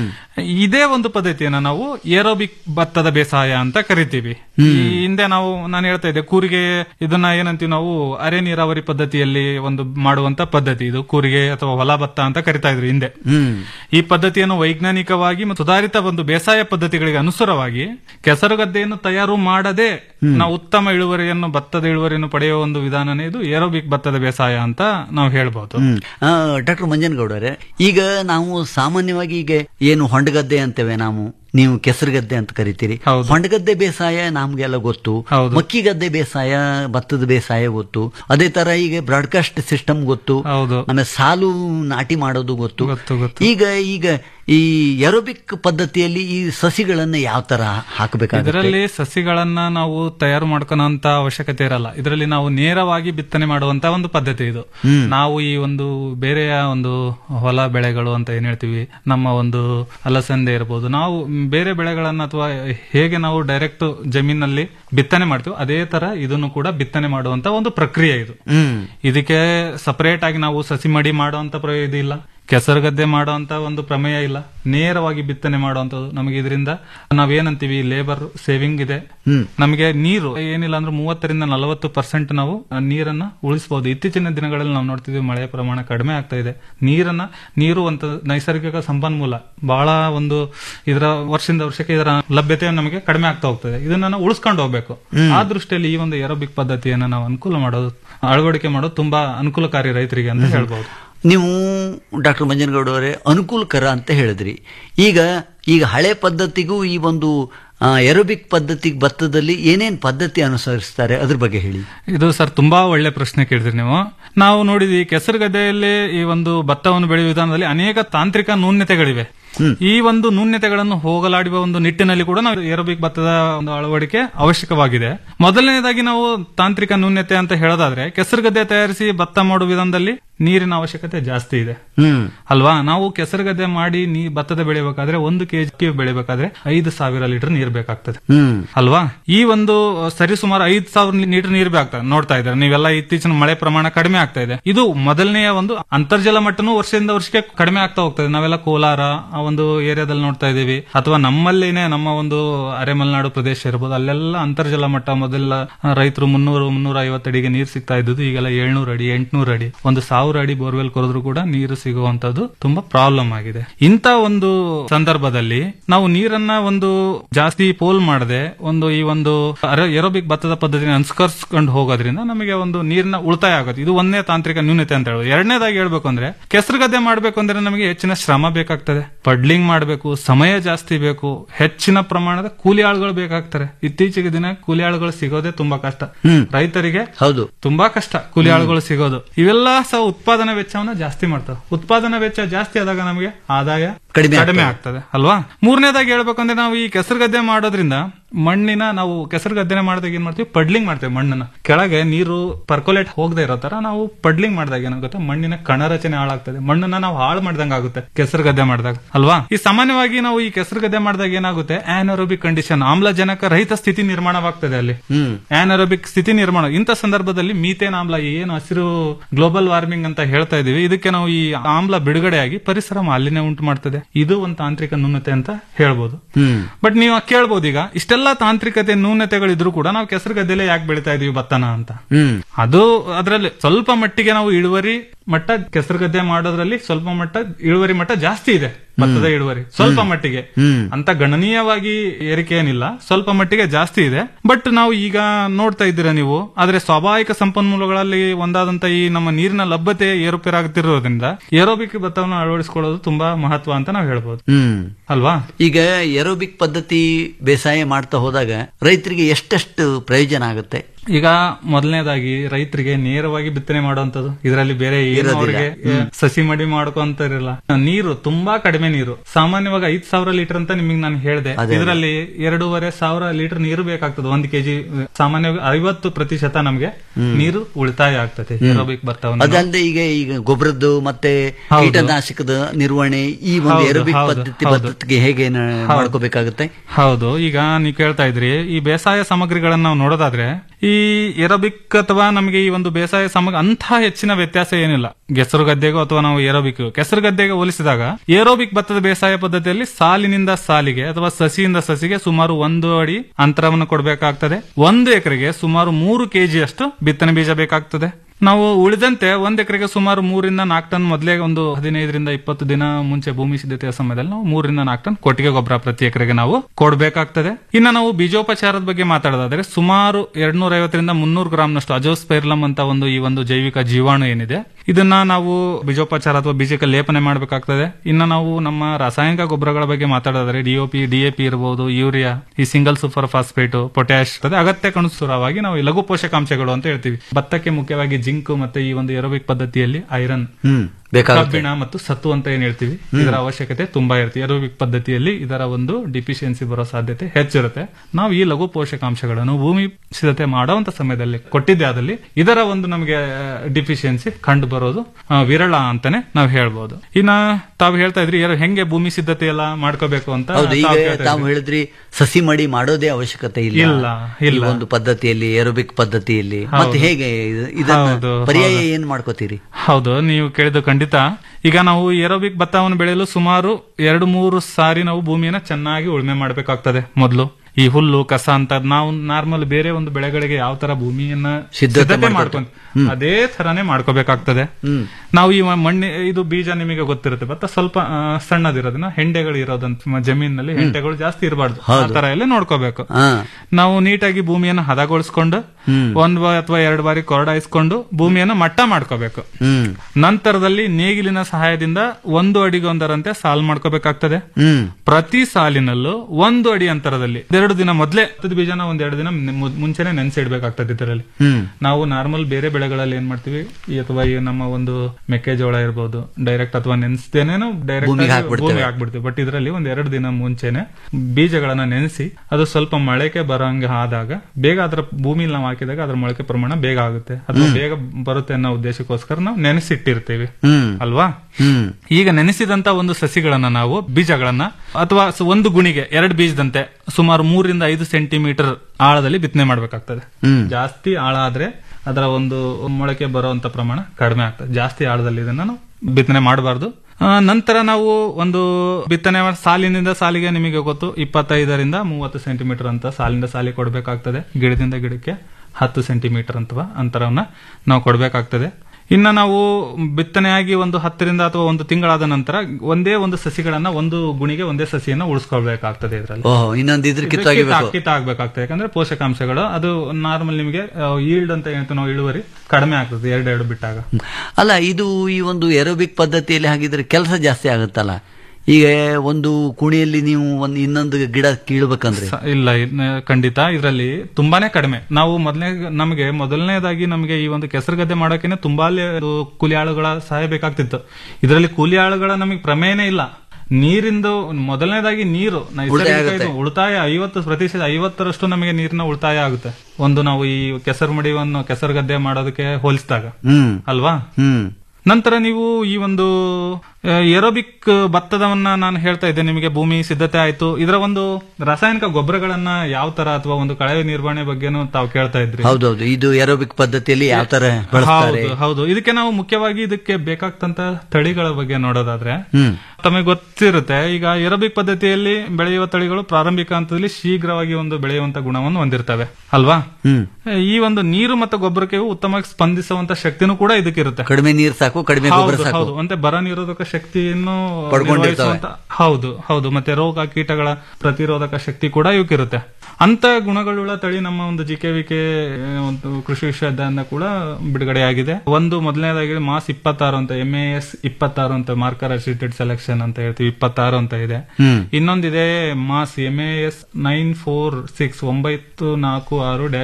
ಇದೇ ಒಂದು ಪದ್ಧತಿಯನ್ನ ನಾವು ಏರೋಬಿಕ್ ಭತ್ತದ ಬೇಸಾಯ ಅಂತ ಕರಿತೀವಿ ಈ ಹಿಂದೆ ನಾವು ನಾನು ಹೇಳ್ತಾ ಇದ್ದೆ ಕೂರಿಗೆ ಇದನ್ನ ಏನಂತೀವಿ ನಾವು ಅರೆ ನೀರಾವರಿ ಪದ್ಧತಿಯಲ್ಲಿ ಒಂದು ಮಾಡುವಂತ ಪದ್ಧತಿ ಇದು ಕೂರಿಗೆ ಅಥವಾ ಹೊಲ ಭತ್ತ ಅಂತ ಕರಿತಾ ಇದ್ರು ಹಿಂದೆ ಈ ಪದ್ಧತಿಯನ್ನು ವೈಜ್ಞಾನಿಕವಾಗಿ ಮತ್ತು ಸುಧಾರಿತ ಒಂದು ಬೇಸಾಯ ಪದ್ಧತಿಗಳಿಗೆ ಅನುಸಾರವಾಗಿ ಕೆಸರು ಗದ್ದೆಯನ್ನು ತಯಾರು ಮಾಡದೆ ನಾವು ಉತ್ತಮ ಇಳುವರಿಯನ್ನು ಭತ್ತದ ಇಳುವರಿಯನ್ನು ಪಡೆಯುವ ಒಂದು ವಿಧಾನನೇ ಇದು ಏರೋಬಿಕ್ ಭತ್ತದ ಬೇಸಾಯ ಅಂತ ನಾವು ಹೇಳ್ಬಹುದು ಡಾಕ್ಟರ್ ಮಂಜನಗೌಡರೇ ಈಗ ನಾವು ಸಾಮಾನ್ಯವಾಗಿ ಈಗ ಏನು ಹೊಂಡಗದ್ದೆ ಅಂತೇವೆ ನಾವು ನೀವು ಕೆಸರುಗದ್ದೆ ಅಂತ ಕರಿತೀರಿ ಹೊಂಡಗದ್ದೆ ಬೇಸಾಯ ನಮ್ಗೆಲ್ಲ ಗೊತ್ತು ಮಕ್ಕಿ ಗದ್ದೆ ಬೇಸಾಯ ಭತ್ತದ ಬೇಸಾಯ ಗೊತ್ತು ಅದೇ ತರ ಈಗ ಬ್ರಾಡ್ಕಾಸ್ಟ್ ಸಿಸ್ಟಮ್ ಗೊತ್ತು ಆಮೇಲೆ ಸಾಲು ನಾಟಿ ಮಾಡೋದು ಗೊತ್ತು ಈಗ ಈಗ ಈ ಎರೋಬಿಕ್ ಪದ್ಧತಿಯಲ್ಲಿ ಈ ಸಸಿಗಳನ್ನ ಯಾವ ತರ ಹಾಕಬೇಕಾಗುತ್ತೆ ಇದರಲ್ಲಿ ಸಸಿಗಳನ್ನ ನಾವು ತಯಾರು ಮಾಡ್ಕೊಳಂತ ಅವಶ್ಯಕತೆ ಇರಲ್ಲ ಇದರಲ್ಲಿ ನಾವು ನೇರವಾಗಿ ಬಿತ್ತನೆ ಮಾಡುವಂತ ಒಂದು ಪದ್ಧತಿ ಇದು ನಾವು ಈ ಒಂದು ಬೇರೆಯ ಒಂದು ಹೊಲ ಬೆಳೆಗಳು ಅಂತ ಏನ್ ಹೇಳ್ತೀವಿ ನಮ್ಮ ಒಂದು ಅಲಸಂದೆ ಇರಬಹುದು ನಾವು ಬೇರೆ ಬೆಳೆಗಳನ್ನ ಅಥವಾ ಹೇಗೆ ನಾವು ಡೈರೆಕ್ಟ್ ಜಮೀನಲ್ಲಿ ಬಿತ್ತನೆ ಮಾಡ್ತೀವಿ ಅದೇ ತರ ಇದನ್ನು ಕೂಡ ಬಿತ್ತನೆ ಮಾಡುವಂತ ಒಂದು ಪ್ರಕ್ರಿಯೆ ಇದು ಇದಕ್ಕೆ ಸಪರೇಟ್ ಆಗಿ ನಾವು ಸಸಿ ಮಡಿ ಮಾಡುವಂತ ಪ್ರ- ಇದು ಇಲ್ಲ ಕೆಸರು ಗದ್ದೆ ಮಾಡುವಂತ ಒಂದು ಪ್ರಮೇಯ ಇಲ್ಲ ನೇರವಾಗಿ ಬಿತ್ತನೆ ಮಾಡುವಂತದ್ದು ನಮಗೆ ಇದರಿಂದ ನಾವೇನಂತೀವಿ ಲೇಬರ್ ಸೇವಿಂಗ್ ಇದೆ ನಮಗೆ ನೀರು ಏನಿಲ್ಲ ಅಂದ್ರೆ ಮೂವತ್ತರಿಂದ ನಲವತ್ತು ಪರ್ಸೆಂಟ್ ನಾವು ನೀರನ್ನ ಉಳಿಸಬಹುದು ಇತ್ತೀಚಿನ ದಿನಗಳಲ್ಲಿ ನಾವು ನೋಡ್ತಿದ್ವಿ ಮಳೆಯ ಪ್ರಮಾಣ ಕಡಿಮೆ ಆಗ್ತಾ ಇದೆ ನೀರನ್ನ ನೀರು ಅಂತ ನೈಸರ್ಗಿಕ ಸಂಪನ್ಮೂಲ ಬಹಳ ಒಂದು ಇದರ ವರ್ಷದಿಂದ ವರ್ಷಕ್ಕೆ ಇದರ ಲಭ್ಯತೆ ನಮಗೆ ಕಡಿಮೆ ಆಗ್ತಾ ಹೋಗ್ತದೆ ಇದನ್ನ ನಾವು ಉಳಿಸ್ಕೊಂಡು ಹೋಗ್ಬೇಕು ಆ ದೃಷ್ಟಿಯಲ್ಲಿ ಈ ಒಂದು ಏರೋಬಿಕ್ ಪದ್ಧತಿಯನ್ನ ನಾವು ಅನುಕೂಲ ಮಾಡೋದು ಅಳವಡಿಕೆ ಮಾಡೋದು ತುಂಬಾ ಅನುಕೂಲಕಾರಿ ರೈತರಿಗೆ ಅಂತ ಹೇಳ್ಬಹುದು ನೀವು ಡಾಕ್ಟರ್ ಮಂಜನಗೌಡ ಅವರೇ ಅನುಕೂಲಕರ ಅಂತ ಹೇಳಿದ್ರಿ ಈಗ ಈಗ ಹಳೆ ಪದ್ಧತಿಗೂ ಈ ಒಂದು ಎರೋಬಿಕ್ ಪದ್ಧತಿಗೆ ಭತ್ತದಲ್ಲಿ ಏನೇನ್ ಪದ್ಧತಿ ಅನುಸರಿಸ್ತಾರೆ ಅದ್ರ ಬಗ್ಗೆ ಹೇಳಿ ಇದು ಸರ್ ತುಂಬಾ ಒಳ್ಳೆ ಪ್ರಶ್ನೆ ಕೇಳಿದ್ರಿ ನೀವು ನಾವು ನೋಡಿದ್ವಿ ಕೆಸರು ಗದ್ದೆಯಲ್ಲಿ ಈ ಒಂದು ಭತ್ತವನ್ನು ಬೆಳೆಯುವ ವಿಧಾನದಲ್ಲಿ ಅನೇಕ ತಾಂತ್ರಿಕ ನ್ಯೂನ್ಯತೆಗಳಿವೆ ಈ ಒಂದು ನ್ಯೂನ್ಯತೆಗಳನ್ನು ಹೋಗಲಾಡುವ ಒಂದು ನಿಟ್ಟಿನಲ್ಲಿ ಕೂಡ ನಾವು ಏರೋಬಿಕ್ ಭತ್ತದ ಒಂದು ಅಳವಡಿಕೆ ಅವಶ್ಯಕವಾಗಿದೆ ಮೊದಲನೇದಾಗಿ ನಾವು ತಾಂತ್ರಿಕ ನ್ಯೂನ್ಯತೆ ಅಂತ ಹೇಳೋದಾದ್ರೆ ಕೆಸರು ಗದ್ದೆ ತಯಾರಿಸಿ ಭತ್ತ ಮಾಡುವ ವಿಧಾನದಲ್ಲಿ ನೀರಿನ ಅವಶ್ಯಕತೆ ಜಾಸ್ತಿ ಇದೆ ಅಲ್ವಾ ನಾವು ಕೆಸರು ಗದ್ದೆ ಮಾಡಿ ನೀ ಭತ್ತದ ಬೆಳಿಬೇಕಾದ್ರೆ ಒಂದು ಕೆಜಿ ಬೆಳಿಬೇಕಾದ್ರೆ ಐದು ಸಾವಿರ ಲೀಟರ್ ನೀರ್ ಬೇಕಾಗ್ತದೆ ಅಲ್ವಾ ಈ ಒಂದು ಸರಿಸುಮಾರು ಐದು ಸಾವಿರ ಲೀಟರ್ ನೀರ್ ಬೇಕಾಗ್ತದೆ ನೋಡ್ತಾ ಇದ್ದಾರೆ ನೀವೆಲ್ಲ ಇತ್ತೀಚಿನ ಮಳೆ ಪ್ರಮಾಣ ಕಡಿಮೆ ಆಗ್ತಾ ಇದೆ ಇದು ಮೊದಲನೆಯ ಒಂದು ಅಂತರ್ಜಲ ಮಟ್ಟನೂ ವರ್ಷದಿಂದ ವರ್ಷಕ್ಕೆ ಕಡಿಮೆ ಆಗ್ತಾ ಹೋಗ್ತದೆ ನಾವೆಲ್ಲ ಕೋಲಾರ ಆ ಒಂದು ಏರಿಯಾದಲ್ಲಿ ನೋಡ್ತಾ ಇದೀವಿ ಅಥವಾ ನಮ್ಮಲ್ಲೇನೆ ನಮ್ಮ ಒಂದು ಅರೆಮಲೆನಾಡು ಪ್ರದೇಶ ಇರ್ಬೋದು ಅಲ್ಲೆಲ್ಲ ಅಂತರ್ಜಲ ಮಟ್ಟ ಮೊದಲ ರೈತರು ಮುನ್ನೂರು ಮುನ್ನೂರ ಐವತ್ತು ಅಡಿಗೆ ನೀರು ಸಿಗ್ತಾ ಇದ್ದದ್ದು ಈಗೆಲ್ಲ ಏಳ್ನೂರು ಅಡಿ ಎಂಟ್ನೂರು ಅಡಿ ಒಂದು ಸಾವಿರ ಅಡಿ ಬೋರ್ವೆಲ್ ಕೊರೆದ್ರು ಕೂಡ ನೀರು ಸಿಗುವಂತದ್ದು ತುಂಬಾ ಪ್ರಾಬ್ಲಮ್ ಆಗಿದೆ ಇಂತ ಒಂದು ಸಂದರ್ಭದಲ್ಲಿ ನಾವು ನೀರನ್ನ ಒಂದು ಜಾಸ್ತಿ ಪೋಲ್ ಮಾಡದೆ ಒಂದು ಈ ಒಂದು ಏರೋಬಿಕ್ ಭತ್ತದ ಪದ್ಧತಿನ ಅನುಸರಿಸ್ಕೊಂಡು ಹೋಗೋದ್ರಿಂದ ನಮಗೆ ಒಂದು ನೀರಿನ ಉಳಿತಾಯ ಆಗುತ್ತೆ ಇದು ಒಂದೇ ತಾಂತ್ರಿಕ ನ್ಯೂನತೆ ಅಂತ ಹೇಳೋದು ಎರಡನೇದಾಗಿ ಹೇಳ್ಬೇಕು ಅಂದ್ರೆ ಕೆಸರು ಗದ್ದೆ ಮಾಡ್ಬೇಕು ಅಂದ್ರೆ ನಮಗೆ ಹೆಚ್ಚಿನ ಶ್ರಮ ಬೇಕಾಗ್ತದೆ ಪಡ್ಲಿಂಗ್ ಮಾಡಬೇಕು ಸಮಯ ಜಾಸ್ತಿ ಬೇಕು ಹೆಚ್ಚಿನ ಪ್ರಮಾಣದ ಕೂಲಿ ಆಳುಗಳು ಬೇಕಾಗ್ತಾರೆ ಇತ್ತೀಚೆಗೆ ದಿನ ಕೂಲಿ ಆಳುಗಳು ಸಿಗೋದೇ ತುಂಬಾ ಕಷ್ಟ ರೈತರಿಗೆ ಹೌದು ತುಂಬಾ ಕಷ್ಟ ಕೂಲಿ ಆಳುಗಳು ಸಿಗೋದು ಇವೆಲ್ಲ ಸಹ ಉತ್ಪಾದನಾ ವೆಚ್ಚವನ್ನ ಜಾಸ್ತಿ ಮಾಡ್ತವೆ ಉತ್ಪಾದನಾ ವೆಚ್ಚ ಜಾಸ್ತಿ ಆದಾಗ ನಮಗೆ ಆದಾಯ ಕಡಿಮೆ ಕಡಿಮೆ ಆಗ್ತದೆ ಅಲ್ವಾ ಮೂರನೇದಾಗಿ ಹೇಳ್ಬೇಕಂದ್ರೆ ನಾವು ಈ ಕೆಸರು ಗದ್ದೆ ಮಾಡೋದ್ರಿಂದ ಮಣ್ಣಿನ ನಾವು ಕೆಸರು ಗದ್ದೆನೆ ಮಾಡಿದಾಗ ಏನ್ ಮಾಡ್ತೀವಿ ಪಡ್ಲಿಂಗ್ ಮಾಡ್ತೇವೆ ಮಣ್ಣನ್ನ ಕೆಳಗೆ ನೀರು ಪರ್ಕೊಲೇಟ್ ಹೋಗದೆ ಇರೋ ತರ ನಾವು ಪಡ್ಲಿಂಗ್ ಮಾಡಿದಾಗ ಏನಾಗುತ್ತೆ ಮಣ್ಣಿನ ಕಣರಚನೆ ಹಾಳಾಗ್ತದೆ ಮಣ್ಣನ್ನ ನಾವು ಹಾಳು ಮಾಡ್ದಂಗ ಆಗುತ್ತೆ ಕೆಸರು ಗದ್ದೆ ಮಾಡಿದಾಗ ಅಲ್ವಾ ಈ ಸಾಮಾನ್ಯವಾಗಿ ನಾವು ಈ ಕೆಸರು ಗದ್ದೆ ಮಾಡಿದಾಗ ಏನಾಗುತ್ತೆ ಆನರೋಬಿಕ್ ಕಂಡೀಷನ್ ಆಮ್ಲಜನಕ ರಹಿತ ಸ್ಥಿತಿ ನಿರ್ಮಾಣವಾಗ್ತದೆ ಅಲ್ಲಿ ಆನರೋಬಿಕ್ ಸ್ಥಿತಿ ನಿರ್ಮಾಣ ಇಂಥ ಸಂದರ್ಭದಲ್ಲಿ ಮೀಥೇನ್ ಆಮ್ಲ ಏನು ಹಸಿರು ಗ್ಲೋಬಲ್ ವಾರ್ಮಿಂಗ್ ಅಂತ ಹೇಳ್ತಾ ಇದೀವಿ ಇದಕ್ಕೆ ನಾವು ಈ ಆಮ್ಲ ಬಿಡುಗಡೆಯಾಗಿ ಪರಿಸರ ಮಾಲಿನ್ಯ ಉಂಟು ಮಾಡ್ತದೆ ಇದು ಒಂದು ತಾಂತ್ರಿಕ ನ್ಯೂನತೆ ಅಂತ ಹೇಳ್ಬೋದು ಬಟ್ ನೀವು ಕೇಳ್ಬೋದು ಈಗ ಇಷ್ಟೆಲ್ಲಾ ತಾಂತ್ರಿಕತೆ ನ್ಯೂನತೆಗಳಿದ್ರು ಕೂಡ ನಾವು ಕೆಸರು ಗದ್ದೆಲೆ ಯಾಕೆ ಬೆಳಿತಾ ಇದೀವಿ ಭತ್ತನ ಅಂತ ಅದು ಅದರಲ್ಲಿ ಸ್ವಲ್ಪ ಮಟ್ಟಿಗೆ ನಾವು ಇಳುವರಿ ಮಟ್ಟ ಕೆಸರು ಗದ್ದೆ ಮಾಡೋದ್ರಲ್ಲಿ ಸ್ವಲ್ಪ ಮಟ್ಟ ಇಳುವರಿ ಮಟ್ಟ ಜಾಸ್ತಿ ಇದೆ ಭತ್ತದ ಇಳುವರಿ ಸ್ವಲ್ಪ ಮಟ್ಟಿಗೆ ಅಂತ ಗಣನೀಯವಾಗಿ ಏರಿಕೆ ಏನಿಲ್ಲ ಸ್ವಲ್ಪ ಮಟ್ಟಿಗೆ ಜಾಸ್ತಿ ಇದೆ ಬಟ್ ನಾವು ಈಗ ನೋಡ್ತಾ ಇದ್ದೀರಾ ನೀವು ಆದ್ರೆ ಸ್ವಾಭಾವಿಕ ಸಂಪನ್ಮೂಲಗಳಲ್ಲಿ ಒಂದಾದಂತ ಈ ನಮ್ಮ ನೀರಿನ ಲಭ್ಯತೆ ಏರುಪೇರಾಗುತ್ತಿರೋದ್ರಿಂದ ಏರೋಬಿಕ್ ಭತ್ತವನ್ನು ಅಳವಡಿಸಿಕೊಳ್ಳೋದು ತುಂಬಾ ಮಹತ್ವ ಅಂತ ನಾವು ಹೇಳ್ಬೋದು ಹ್ಮ್ ಅಲ್ವಾ ಈಗ ಎರೋಬಿಕ್ ಪದ್ಧತಿ ಬೇಸಾಯ ಮಾಡ್ತಾ ಹೋದಾಗ ರೈತರಿಗೆ ಎಷ್ಟೆಷ್ಟು ಪ್ರಯೋಜನ ಆಗುತ್ತೆ ಈಗ ಮೊದಲನೇದಾಗಿ ರೈತರಿಗೆ ನೇರವಾಗಿ ಬಿತ್ತನೆ ಮಾಡುವಂತದ್ದು ಇದರಲ್ಲಿ ಬೇರೆ ಏನು ಇರೋದಿಲ್ಲ. ಅವರಿಗೆ ಹ್ಮ್. ಸಸಿ ಮಡಿ ಮಾಡ್ಕೊಂತ ಇರಲ್ಲ ನೀರು ತುಂಬಾ ಕಡಿಮೆ ನೀರು ಸಾಮಾನ್ಯವಾಗಿ ಐದ್ ಸಾವಿರ ಲೀಟರ್ ಅಂತ ನಿಮಗೆ ನಾನು ಹೇಳಿದೆ ಅದೇ. ಇದರಲ್ಲಿ ಎರಡೂವರೆ ಸಾವಿರ ಲೀಟರ್ ನೀರು ಬೇಕಾಗ್ತದೆ ಒಂದ್ ಕೆಜಿ ಸಾಮಾನ್ಯವಾಗಿ ಐವತ್ತು ಪ್ರತಿಶತ ನಮಗೆ ಹ್ಮ್. ನೀರು ಉಳಿತಾಯ ಆಗ್ತದೆ ಹ್ಮ್. ಏರೋಬಿಕ್ ಭತ್ತವನ್ನು ಅದಲ್ಲದೆ ಈಗ ಈಗ ಗೊಬ್ಬರದ್ದು ಮತ್ತೆ ಹೌದು. ಕೀಟನಾಶಕದ ನಿರ್ವಹಣೆ ಈ ಒಂದು ಹೌದು, ಏರೋಬಿಕ್ ಹೌದು, ಪದ್ಧತಿ ಹೌದು. ಪದ್ಧತಿಗೆ ಹೇಗೆ ನ- ಹೌದು. ಮಾಡ್ಕೋಬೇಕಾಗುತ್ತೆ ಹೌದು ಈಗ ನೀವು ಕೇಳ್ತಾ ಇದ್ರಿ ಈ ಬೇಸಾಯ ಸಾಮಗ್ರಿಗಳನ್ನ ನಾವು ನೋಡೋದಾದ್ರೆ ಈ ಏರೋಬಿಕ್ ಅಥವಾ ನಮಗೆ ಈ ಒಂದು ಬೇಸಾಯ ಸಾಮಗ್ರಿ ಅಂಥ ಹೆಚ್ಚಿನ ವ್ಯತ್ಯಾಸ ಏನಿಲ್ಲ ಕೆಸರು ಗದ್ದೆಗೂ ಅಥವಾ ನಾವು ಏರೋಬಿಕ್ ಕೆಸರು ಗದ್ದೆಗೆ ಹೋಲಿಸಿದಾಗ ಏರೋಬಿಕ್ ಭತ್ತದ ಬೇಸಾಯ ಪದ್ಧತಿಯಲ್ಲಿ ಸಾಲಿನಿಂದ ಸಾಲಿಗೆ ಅಥವಾ ಸಸಿಯಿಂದ ಸಸಿಗೆ ಸುಮಾರು ಒಂದು ಅಡಿ ಅಂತರವನ್ನು ಕೊಡಬೇಕಾಗ್ತದೆ ಒಂದು ಎಕರೆಗೆ ಸುಮಾರು ಮೂರು ಕೆಜಿ ಅಷ್ಟು ಬಿತ್ತನೆ ಬೀಜ ಬೇಕಾಗ್ತದೆ ನಾವು ಉಳಿದಂತೆ ಒಂದ್ ಎಕರೆಗೆ ಸುಮಾರು ಮೂರಿಂದ ನಾಲ್ಕು ಟನ್ ಮೊದಲೇ ಒಂದು ಹದಿನೈದರಿಂದ ಇಪ್ಪತ್ತು ದಿನ ಮುಂಚೆ ಭೂಮಿ ಸಿದ್ಧತೆಯ ಸಮಯದಲ್ಲಿ ನಾವು ಮೂರಿಂದ ನಾಲ್ಕು ಟನ್ ಕೊಟ್ಟಿಗೆ ಗೊಬ್ಬರ ಪ್ರತಿ ಎಕರೆಗೆ ನಾವು ಕೊಡಬೇಕಾಗ್ತದೆ ಇನ್ನು ನಾವು ಬೀಜೋಪಚಾರದ ಬಗ್ಗೆ ಮಾತಾಡೋದಾದ್ರೆ ಸುಮಾರು ಎರಡ್ನೂರ ಐವತ್ತರಿಂದ ಮುನ್ನೂರು ಗ್ರಾಮ್ನಷ್ಟು ಅಜೋಸ್ಪೈರ್ಲಮ್ ಅಂತ ಒಂದು ಈ ಒಂದು ಜೈವಿಕ ಜೀವಾಣು ಏನಿದೆ ಇದನ್ನ ನಾವು ಬೀಜೋಪಚಾರ ಅಥವಾ ಬೀಜಕ್ಕೆ ಲೇಪನೆ ಮಾಡಬೇಕಾಗ್ತದೆ ಇನ್ನು ನಾವು ನಮ್ಮ ರಾಸಾಯನಿಕ ಗೊಬ್ಬರಗಳ ಬಗ್ಗೆ ಮಾತಾಡೋದಾದ್ರೆ ಡಿಒಪಿ ಡಿಎಪಿ ಇರಬಹುದು ಯೂರಿಯಾ ಈ ಸಿಂಗಲ್ ಸೂಪರ್ ಫಾಸ್ಫೇಟ್ ಪೊಟ್ಯಾಶ್ ಅಗತ್ಯಕ್ಕನುಸಾರವಾಗಿ ನಾವು ಈ ಲಘು ಪೋಷಕಾಂಶಗಳು ಅಂತ ಹೇಳ್ತೀವಿ ಭತ್ತಕ್ಕೆ ಮುಖ್ಯವಾಗಿ ಜಿಂಕ್ ಮತ್ತೆ ಈ ಒಂದು ಏರೋಬಿಕ್ ಪದ್ಧತಿಯಲ್ಲಿ ಐರನ್ ಹ್ಮ್ ಬೇಕಾಗುತ್ತೆ ಕಬ್ಬಿಣ ಮತ್ತು ಸತ್ತು ಅಂತ ಏನ್ ಹೇಳ್ತೀವಿ ಇದರ ಅವಶ್ಯಕತೆ ತುಂಬಾ ಇರುತ್ತೆ ಏರೋಬಿಕ್ ಪದ್ಧತಿಯಲ್ಲಿ ಇದರ ಒಂದು ಡಿಫಿಷಿಯನ್ಸಿ ಬರೋ ಸಾಧ್ಯತೆ ಹೆಚ್ಚಿರುತ್ತೆ ನಾವು ಈ ಲಘು ಪೋಷಕಾಂಶಗಳನ್ನು ಭೂಮಿ ಸಿದ್ಧತೆ ಮಾಡುವಂತ ಸಮಯದಲ್ಲಿ ಕೊಟ್ಟಿದ್ದೆ ಆದಲ್ಲಿ ಇದರ ಒಂದು ನಮಗೆ ಡಿಫಿಷಿಯನ್ಸಿ ಕಂಡು ಬರೋದು ಆ, ವಿರಳ ಅಂತಾನೆ ನಾವು ಹೇಳ್ಬೋದು ಇನ್ನ ತಾವು ಹೇಳ್ತಾ ಇದ್ರಿ ಯಾರು ಹೆಂಗೆ ಭೂಮಿ ಸಿದ್ಧತೆ ಎಲ್ಲ ಮಾಡ್ಕೋಬೇಕು ಅಂತ ಹೌದು ಈಗ ತಾವು ಕೇಳ್ತಾ ತಾವು ಇದ್ರಿ. ಹೇಳಿದ್ರಿ ಸಸಿ ಮಡಿ ಮಾಡೋದೇ ಅವಶ್ಯಕತೆ ಇಲ್ಲ ಇಲ್ಲ, ಇಲ್ಲ. ಈ ಒಂದು ಪದ್ಧತಿಯಲ್ಲಿ ಏರೋಬಿಕ್ ಪದ್ಧತಿಯಲ್ಲಿ ಹೌದು. ಮತ್ತೆ ಹೇಗೆ ಇದು- ಇದನ್ನ ಹೌದು, ಪರ್ಯಾಯ ಹೌದು. ಏನ್ ಮಾಡ್ಕೋತೀರಿ ಹೌದು ನೀವು ಕೇಳಿದ್ದು ಖಂಡಿತ ಈಗ ನಾವು ಏರೋಬಿಕ್ ಭತ್ತವನ್ನು ಬೆಳೆಯಲು ಸುಮಾರು ಎರಡು ಮೂರು ಸಾರಿ ನಾವು ಭೂಮಿಯನ್ನ ಚೆನ್ನಾಗಿ ಉಳುಮೆ ಮಾಡಬೇಕಾಗ್ತದೆ ಮೊದಲು ಈ ಹುಲ್ಲು ಕಸ ಅಂತ ನಾವು ನಾರ್ಮಲ್ ಬೇರೆ ಒಂದು ಬೆಳೆಗಳಿಗೆ ಯಾವ ತರ ಭೂಮಿಯನ್ನ ಸಿದ್ಧತೆ ಸಿದ್ಧತೆ ಮಾಡ್ಕೊತ- ಮಾಡ್ಕೊಂತ ಅದೇ ತರಾನೇ ಮಾಡ್ಕೋಬೇಕಾಗ್ತದೆ ಹ್ಮ್. ನಾವು ಈ ಮಣ್ಣಿ ಇದು ಬೀಜ ನಿಮಗೆ ಗೊತ್ತಿರುತ್ತೆ ಭತ್ತ ಸ್ವಲ್ಪ ಆ, ಸಣ್ಣದಿರೋದನ್ನ ಹೆಂಡೆಗಳು ಇರೋದಂತ ಮ- ಜಮೀನಿನಲ್ಲಿ ಹೆಂಡೆಗಳು ಜಾಸ್ತಿ ಇರಬಾರ್ದು ಆ ಹೌದು. ತರ ಎಲ್ಲ ನೋಡ್ಕೋಬೇಕು ಹಾ ನಾವು ನೀಟಾಗಿ ಭೂಮಿಯನ್ನು ಹದಗೊಳಿಸ್ಕೊಂಡು ಹ್ಮ್. ಒಂದ್ ಬಾ- ಅಥವಾ ಎರಡು ಬಾರಿ ಕೊರಡಾಯಿಸ್ಕೊಂಡು ಭೂಮಿಯನ್ನು ಮಟ್ಟ ಮಾಡ್ಕೋಬೇಕು ಹ್ಮ್ ನಂತರದಲ್ಲಿ ನೇಗಿಲಿನ ಸಹಾಯದಿಂದ ಒಂದು ಅಡಿಗೊಂದರಂತೆ ಸಾಲ್ ಮಾಡ್ಕೋಬೇಕಾಗ್ತದೆ ಹ್ಮ್ ಪ್ರತಿ ಸಾಲಿನಲ್ಲೂ ಒಂದು ಅಡಿ ಅಂತರದಲ್ಲಿ ಎರಡು ದಿನ ಮೊದಲೇ ಹತ್ತದ ಬೀಜನ ಒಂದ್ ಎರಡು ದಿನ ಮು- ಮುಂಚೆನೆ ನೆನೆಸಿಡ್ಬೇಕಾಗ್ತದೆ ಇದರಲ್ಲಿ ಹ್ಮ್ ನಾವು ನಾರ್ಮಲ್ ಬೇರೆ ಬೆಳೆಗಳಲ್ಲಿ ಏನ್ ಮಾಡ್ತೀವಿ ಈ ಅಥವಾ ಈ ನಮ್ಮ ಒಂದು ಮೆಕ್ಕೆಜೋಳ ಇರ್ಬೋದು ಡೈರೆಕ್ಟ್ ಅಥವಾ ನೆನೆಸ್ದೇನೇನು ಡೈರೆಕ್ಟ್ ಭೂಮಿಗೆ ಹಾಕ್ಬಿಡ್ತೇವೆ. ಭೂಮಿಗೆ ಹಾಕ್ಬಿಡ್ತೀವಿ ಬಟ್ ಇದರಲ್ಲಿ ಒಂದ್ ಎರಡು ದಿನ ಮುಂಚೆನೆ ಬೀಜಗಳನ್ನ ನೆನೆಸಿ ಅದು ಸ್ವಲ್ಪ ಮೊಳಕೆ ಬರೋಂಗೆ ಆದಾಗ ಬೇಗ ಅದರ ಭೂಮಿಲಿ ನಾವು ಹಾಕಿದಾಗ ಅದ್ರ ಮೊಳಕೆ ಪ್ರಮಾಣ ಬೇಗ ಆಗುತ್ತೆ ಅಥವಾ ಬೇಗ ಬರುತ್ತೆ ಅನ್ನೋ ಉದ್ದೇಶಕ್ಕೋಸ್ಕರ ನಾವು ನೆನೆಸಿಟ್ಟಿರ್ತೀವಿ ಹ್ಮ್ ಅಲ್ವಾ ಹ್ಮ್ ಈಗ ನೆನೆಸಿದಂತ ಒಂದು ಸಸಿಗಳನ್ನ ನಾವು ಬೀಜಗಳನ್ನ ಅಥವಾ ಸ- ಒಂದು ಗುಣಿಗೆ ಎರಡು ಬೀಜದಂತೆ ಸುಮಾರು ಮೂರರಿಂದ ಐದು ಸೆಂಟಿಮೀಟರ್ ಆಳದಲ್ಲಿ ಬಿತ್ತನೆ ಮಾಡಬೇಕಾಗ್ತದೆ ಹ್ಮ್. ಜಾಸ್ತಿ ಆಳ ಆದ್ರೆ ಅದರ ಒಂದು ಮೊಳಕೆ ಬರುವಂತ ಪ್ರಮಾಣ ಕಡಿಮೆ ಆಗ್ತದೆ ಜಾಸ್ತಿ ಆಳದಲ್ಲಿ ಇದನ್ನ ನಾವು ಬಿತ್ತನೆ ಮಾಡಬಾರ್ದು ನಂತರ ನಾವು ಒಂದು ಬಿತ್ತನೆ ಮಾಡ್- ಸಾಲಿನಿಂದ ಸಾಲಿಗೆ ನಿಮಗೆ ಗೊತ್ತು ಇಪ್ಪತ್ತೈದರಿಂದ ಮೂವತ್ತು ಸೆಂಟಿಮೀಟರ್ ಅಂತ ಸಾಲಿನಿಂದ ಸಾಲಿ ಕೊಡಬೇಕಾಗ್ತದೆ ಗಿಡದಿಂದ ಗಿಡಕ್ಕೆ ಹತ್ತು ಸೆಂಟಿಮೀಟರ್ ಅಥವಾ ಅಂತರವನ್ನ ನಾವು ಕೊಡಬೇಕಾಗ್ತದೆ ಇನ್ನ ನಾವು ಬಿತ್ತನೆಯಾಗಿ ಒಂದು ಹತ್ತರಿಂದ ಅಥವಾ ಒಂದು ತಿಂಗಳಾದ ನಂತರ ಒಂದೇ ಒಂದು ಸಸಿಗಳನ್ನ ಒಂದು ಗುಣಿಗೆ ಒಂದೇ ಸಸಿಯನ್ನ ಉಳಿಸ್ಕೊಳ್ಬೇಕಾಗ್ತದೆ ಇದರಲ್ಲಿ ಓಹೋ ಇನ್ನೊಂದು ಇದ್ರ ಕಿತ್ತಾಗಿಬೇಕು ಕಿತ್ತ ಆಗ್ಬೇಕಾಗ್ತದೆ ಯಾಕಂದ್ರೆ ಪೋಷಕಾಂಶಗಳು ಅದು ನಾರ್ಮಲ್ ನಿಮಗೆ ಈಲ್ಡ್ ಅಂತ ಹೇಳ್ತೀವಿ ನಾವು ಇಳುವರಿ ಕಡಿಮೆ ಆಗ್ತದೆ ಎರಡೆರಡು ಬಿಟ್ಟಾಗ ಅಲ್ಲ ಇದು ಈ ಒಂದು ಏರೋಬಿಕ್ ಪದ್ಧತಿಯಲ್ಲಿ ಹಾಗಿದ್ರೆ ಕೆಲಸ ಜಾಸ್ತಿ ಆಗುತ್ತಲ್ಲ ಈಗ ಒಂದು ಕುಣಿಯಲ್ಲಿ ನೀವು ಒಂದು ಇನ್ನೊಂದು ಗಿಡ ಕೀಳ್ಬೇಕಂದ್ರೆ ಸ- ಇಲ್ಲ ಇದ್ನ ಖಂಡಿತ ಇದರಲ್ಲಿ ತುಂಬಾನೇ ಕಡಿಮೆ ನಾವು ಮೊದಲನೇ ನಮಗೆ ಮೊದಲನೇದಾಗಿ ನಮಗೆ ಈ ಒಂದು ಕೆಸರು ಗದ್ದೆ ಮಾಡೋಕೆನೆ ತುಂಬಾ ಕೂಲಿ ಆಳುಗಳ ಸಹಾಯ ಬೇಕಾಗ್ತಿತ್ತು ಇದರಲ್ಲಿ ಕೂಲಿ ಆಳುಗಳ ನಮಗೆ ಪ್ರಮೇಯನೇ ಇಲ್ಲ ನೀರಿಂದು ಮೊದಲನೇದಾಗಿ ನೀರು ನೈಸರ್ಗಿಕ ಆಗುತ್ತೆ. ಇದು ಉಳಿತಾಯ ಐವತ್ತು ಪ್ರತಿಶತ ಐವತ್ತರಷ್ಟು ನಮಗೆ ನೀರಿನ ಉಳಿತಾಯ ಆಗುತ್ತೆ ಒಂದು ನಾವು ಈ ಕೆಸರು ಮಡಿವನ್ನು ಕೆಸರು ಗದ್ದೆ ಮಾಡೋದಕ್ಕೆ ಹೋಲಿಸಿದಾಗ ಹ್ಮ್ ಅಲ್ವಾ ಹ್ಮ್ ನಂತರ ನೀವು ಈ ಒಂದು ಏರೋಬಿಕ್ ಭತ್ತದವನ್ನ ನಾನು ಹೇಳ್ತಾ ಇದ್ದೆ ನಿಮಗೆ ಭೂಮಿ ಸಿದ್ಧತೆ ಆಯ್ತು ಇದರ ಒಂದು ರಾಸಾಯನಿಕ ಗೊಬ್ಬರಗಳನ್ನ ಯಾವ ತರ ಅಥವಾ ಒಂದು ಕಳೆಯ ನಿರ್ವಹಣೆ ಬಗ್ಗೆನೂ ತಾವು ಕೇಳ್ತಾ ಇದ್ರಿ ಹೌದೌದು ಇದು ಏರೋಬಿಕ್ ಪದ್ಧತಿಯಲ್ಲಿ ಯಾವ ತರ ಬಳಸ್ತಾರೆ ಹೌದು ಹೌದು ಇದಕ್ಕೆ ನಾವು ಮುಖ್ಯವಾಗಿ ಇದಕ್ಕೆ ಬೇಕಾಗ್ತಂತ ತಳಿಗಳ ಬಗ್ಗೆ ನೋಡೋದಾದ್ರೆ ಹ್ಮ್ ತಮಗೆ ಗೊತ್ತಿರುತ್ತೆ ಈಗ ಏರೋಬಿಕ್ ಪದ್ಧತಿಯಲ್ಲಿ ಬೆಳೆಯುವ ತಳಿಗಳು ಪ್ರಾರಂಭಿಕ ಹಂತದಲ್ಲಿ ಶೀಘ್ರವಾಗಿ ಒಂದು ಬೆಳೆಯುವಂತ ಗುಣವನ್ನು ಹೊಂದಿರ್ತವೆ ಅಲ್ವಾ ಹ್ಮ್ ಈ ಒಂದು ನೀರು ಮತ್ತು ಗೊಬ್ಬರಕ್ಕೆ ಉತ್ತಮವಾಗಿ ಸ್ಪಂದಿಸುವಂತ ಶಕ್ತಿನೂ ಕೂಡ ಇದಕ್ಕಿರುತ್ತೆ ಕಡಿಮೆ ನೀರು ಸಾಕು ಕಡಿಮೆ ಗೊಬ್ಬರ ಹೌದು, ಸಾಕು ಹೌದು ಮತ್ತೆ ಬರ ನಿರೋಧಕ ಶಕ್ತಿಯನ್ನು ಪಡ್ಕೊಂಡಿರ್ತವೆ. ನಿರ್ವಹಿಸುವಂತ- ಹೌದು ಹೌದು ಮತ್ತೆ ರೋಗ ಕೀಟಗಳ ಪ್ರತಿರೋಧಕ ಶಕ್ತಿ ಕೂಡ ಇವಕ್ಕಿರುತ್ತೆ ಅಂತ ಗುಣಗಳುಳ್ಳ ತಳಿ ನಮ್ಮ ಒಂದು ಜಿ ಕೆ ವಿ ಕೆ ಒಂದು ಕೃಷಿ ವಿಶ್ವವಿದ್ಯಾಲಯದಿಂದ ಕೂಡ ಬಿಡುಗಡೆಯಾಗಿದೆ ಒಂದು ಮೊದಲನೇದಾಗಿ ಮಾಸ್ ಇಪ್ಪತ್ತಾರು ಅಂತ ಎಂ ಎ ಎಸ್ ಇಪ್ಪತ್ತಾರು ಅಂತ ಮಾರ್ಕರ್ ಅಸಿಸ್ಟೆಡ್ ಸೆಲೆಕ್ಷನ್ ಅಂತ ಹೇಳ್ತೀವಿ ಇಪ್ಪತ್ತಾರು ಅಂತ ಇದೆ ಹ್ಮ್. ಇನ್ನೊಂದಿದೆ MAS M A S nine four six ಒಂಬತ್ತು ನಾಲ್ಕು ಆರು ಡ್ಯಾಶ್ ಒಂದು ಅಂತ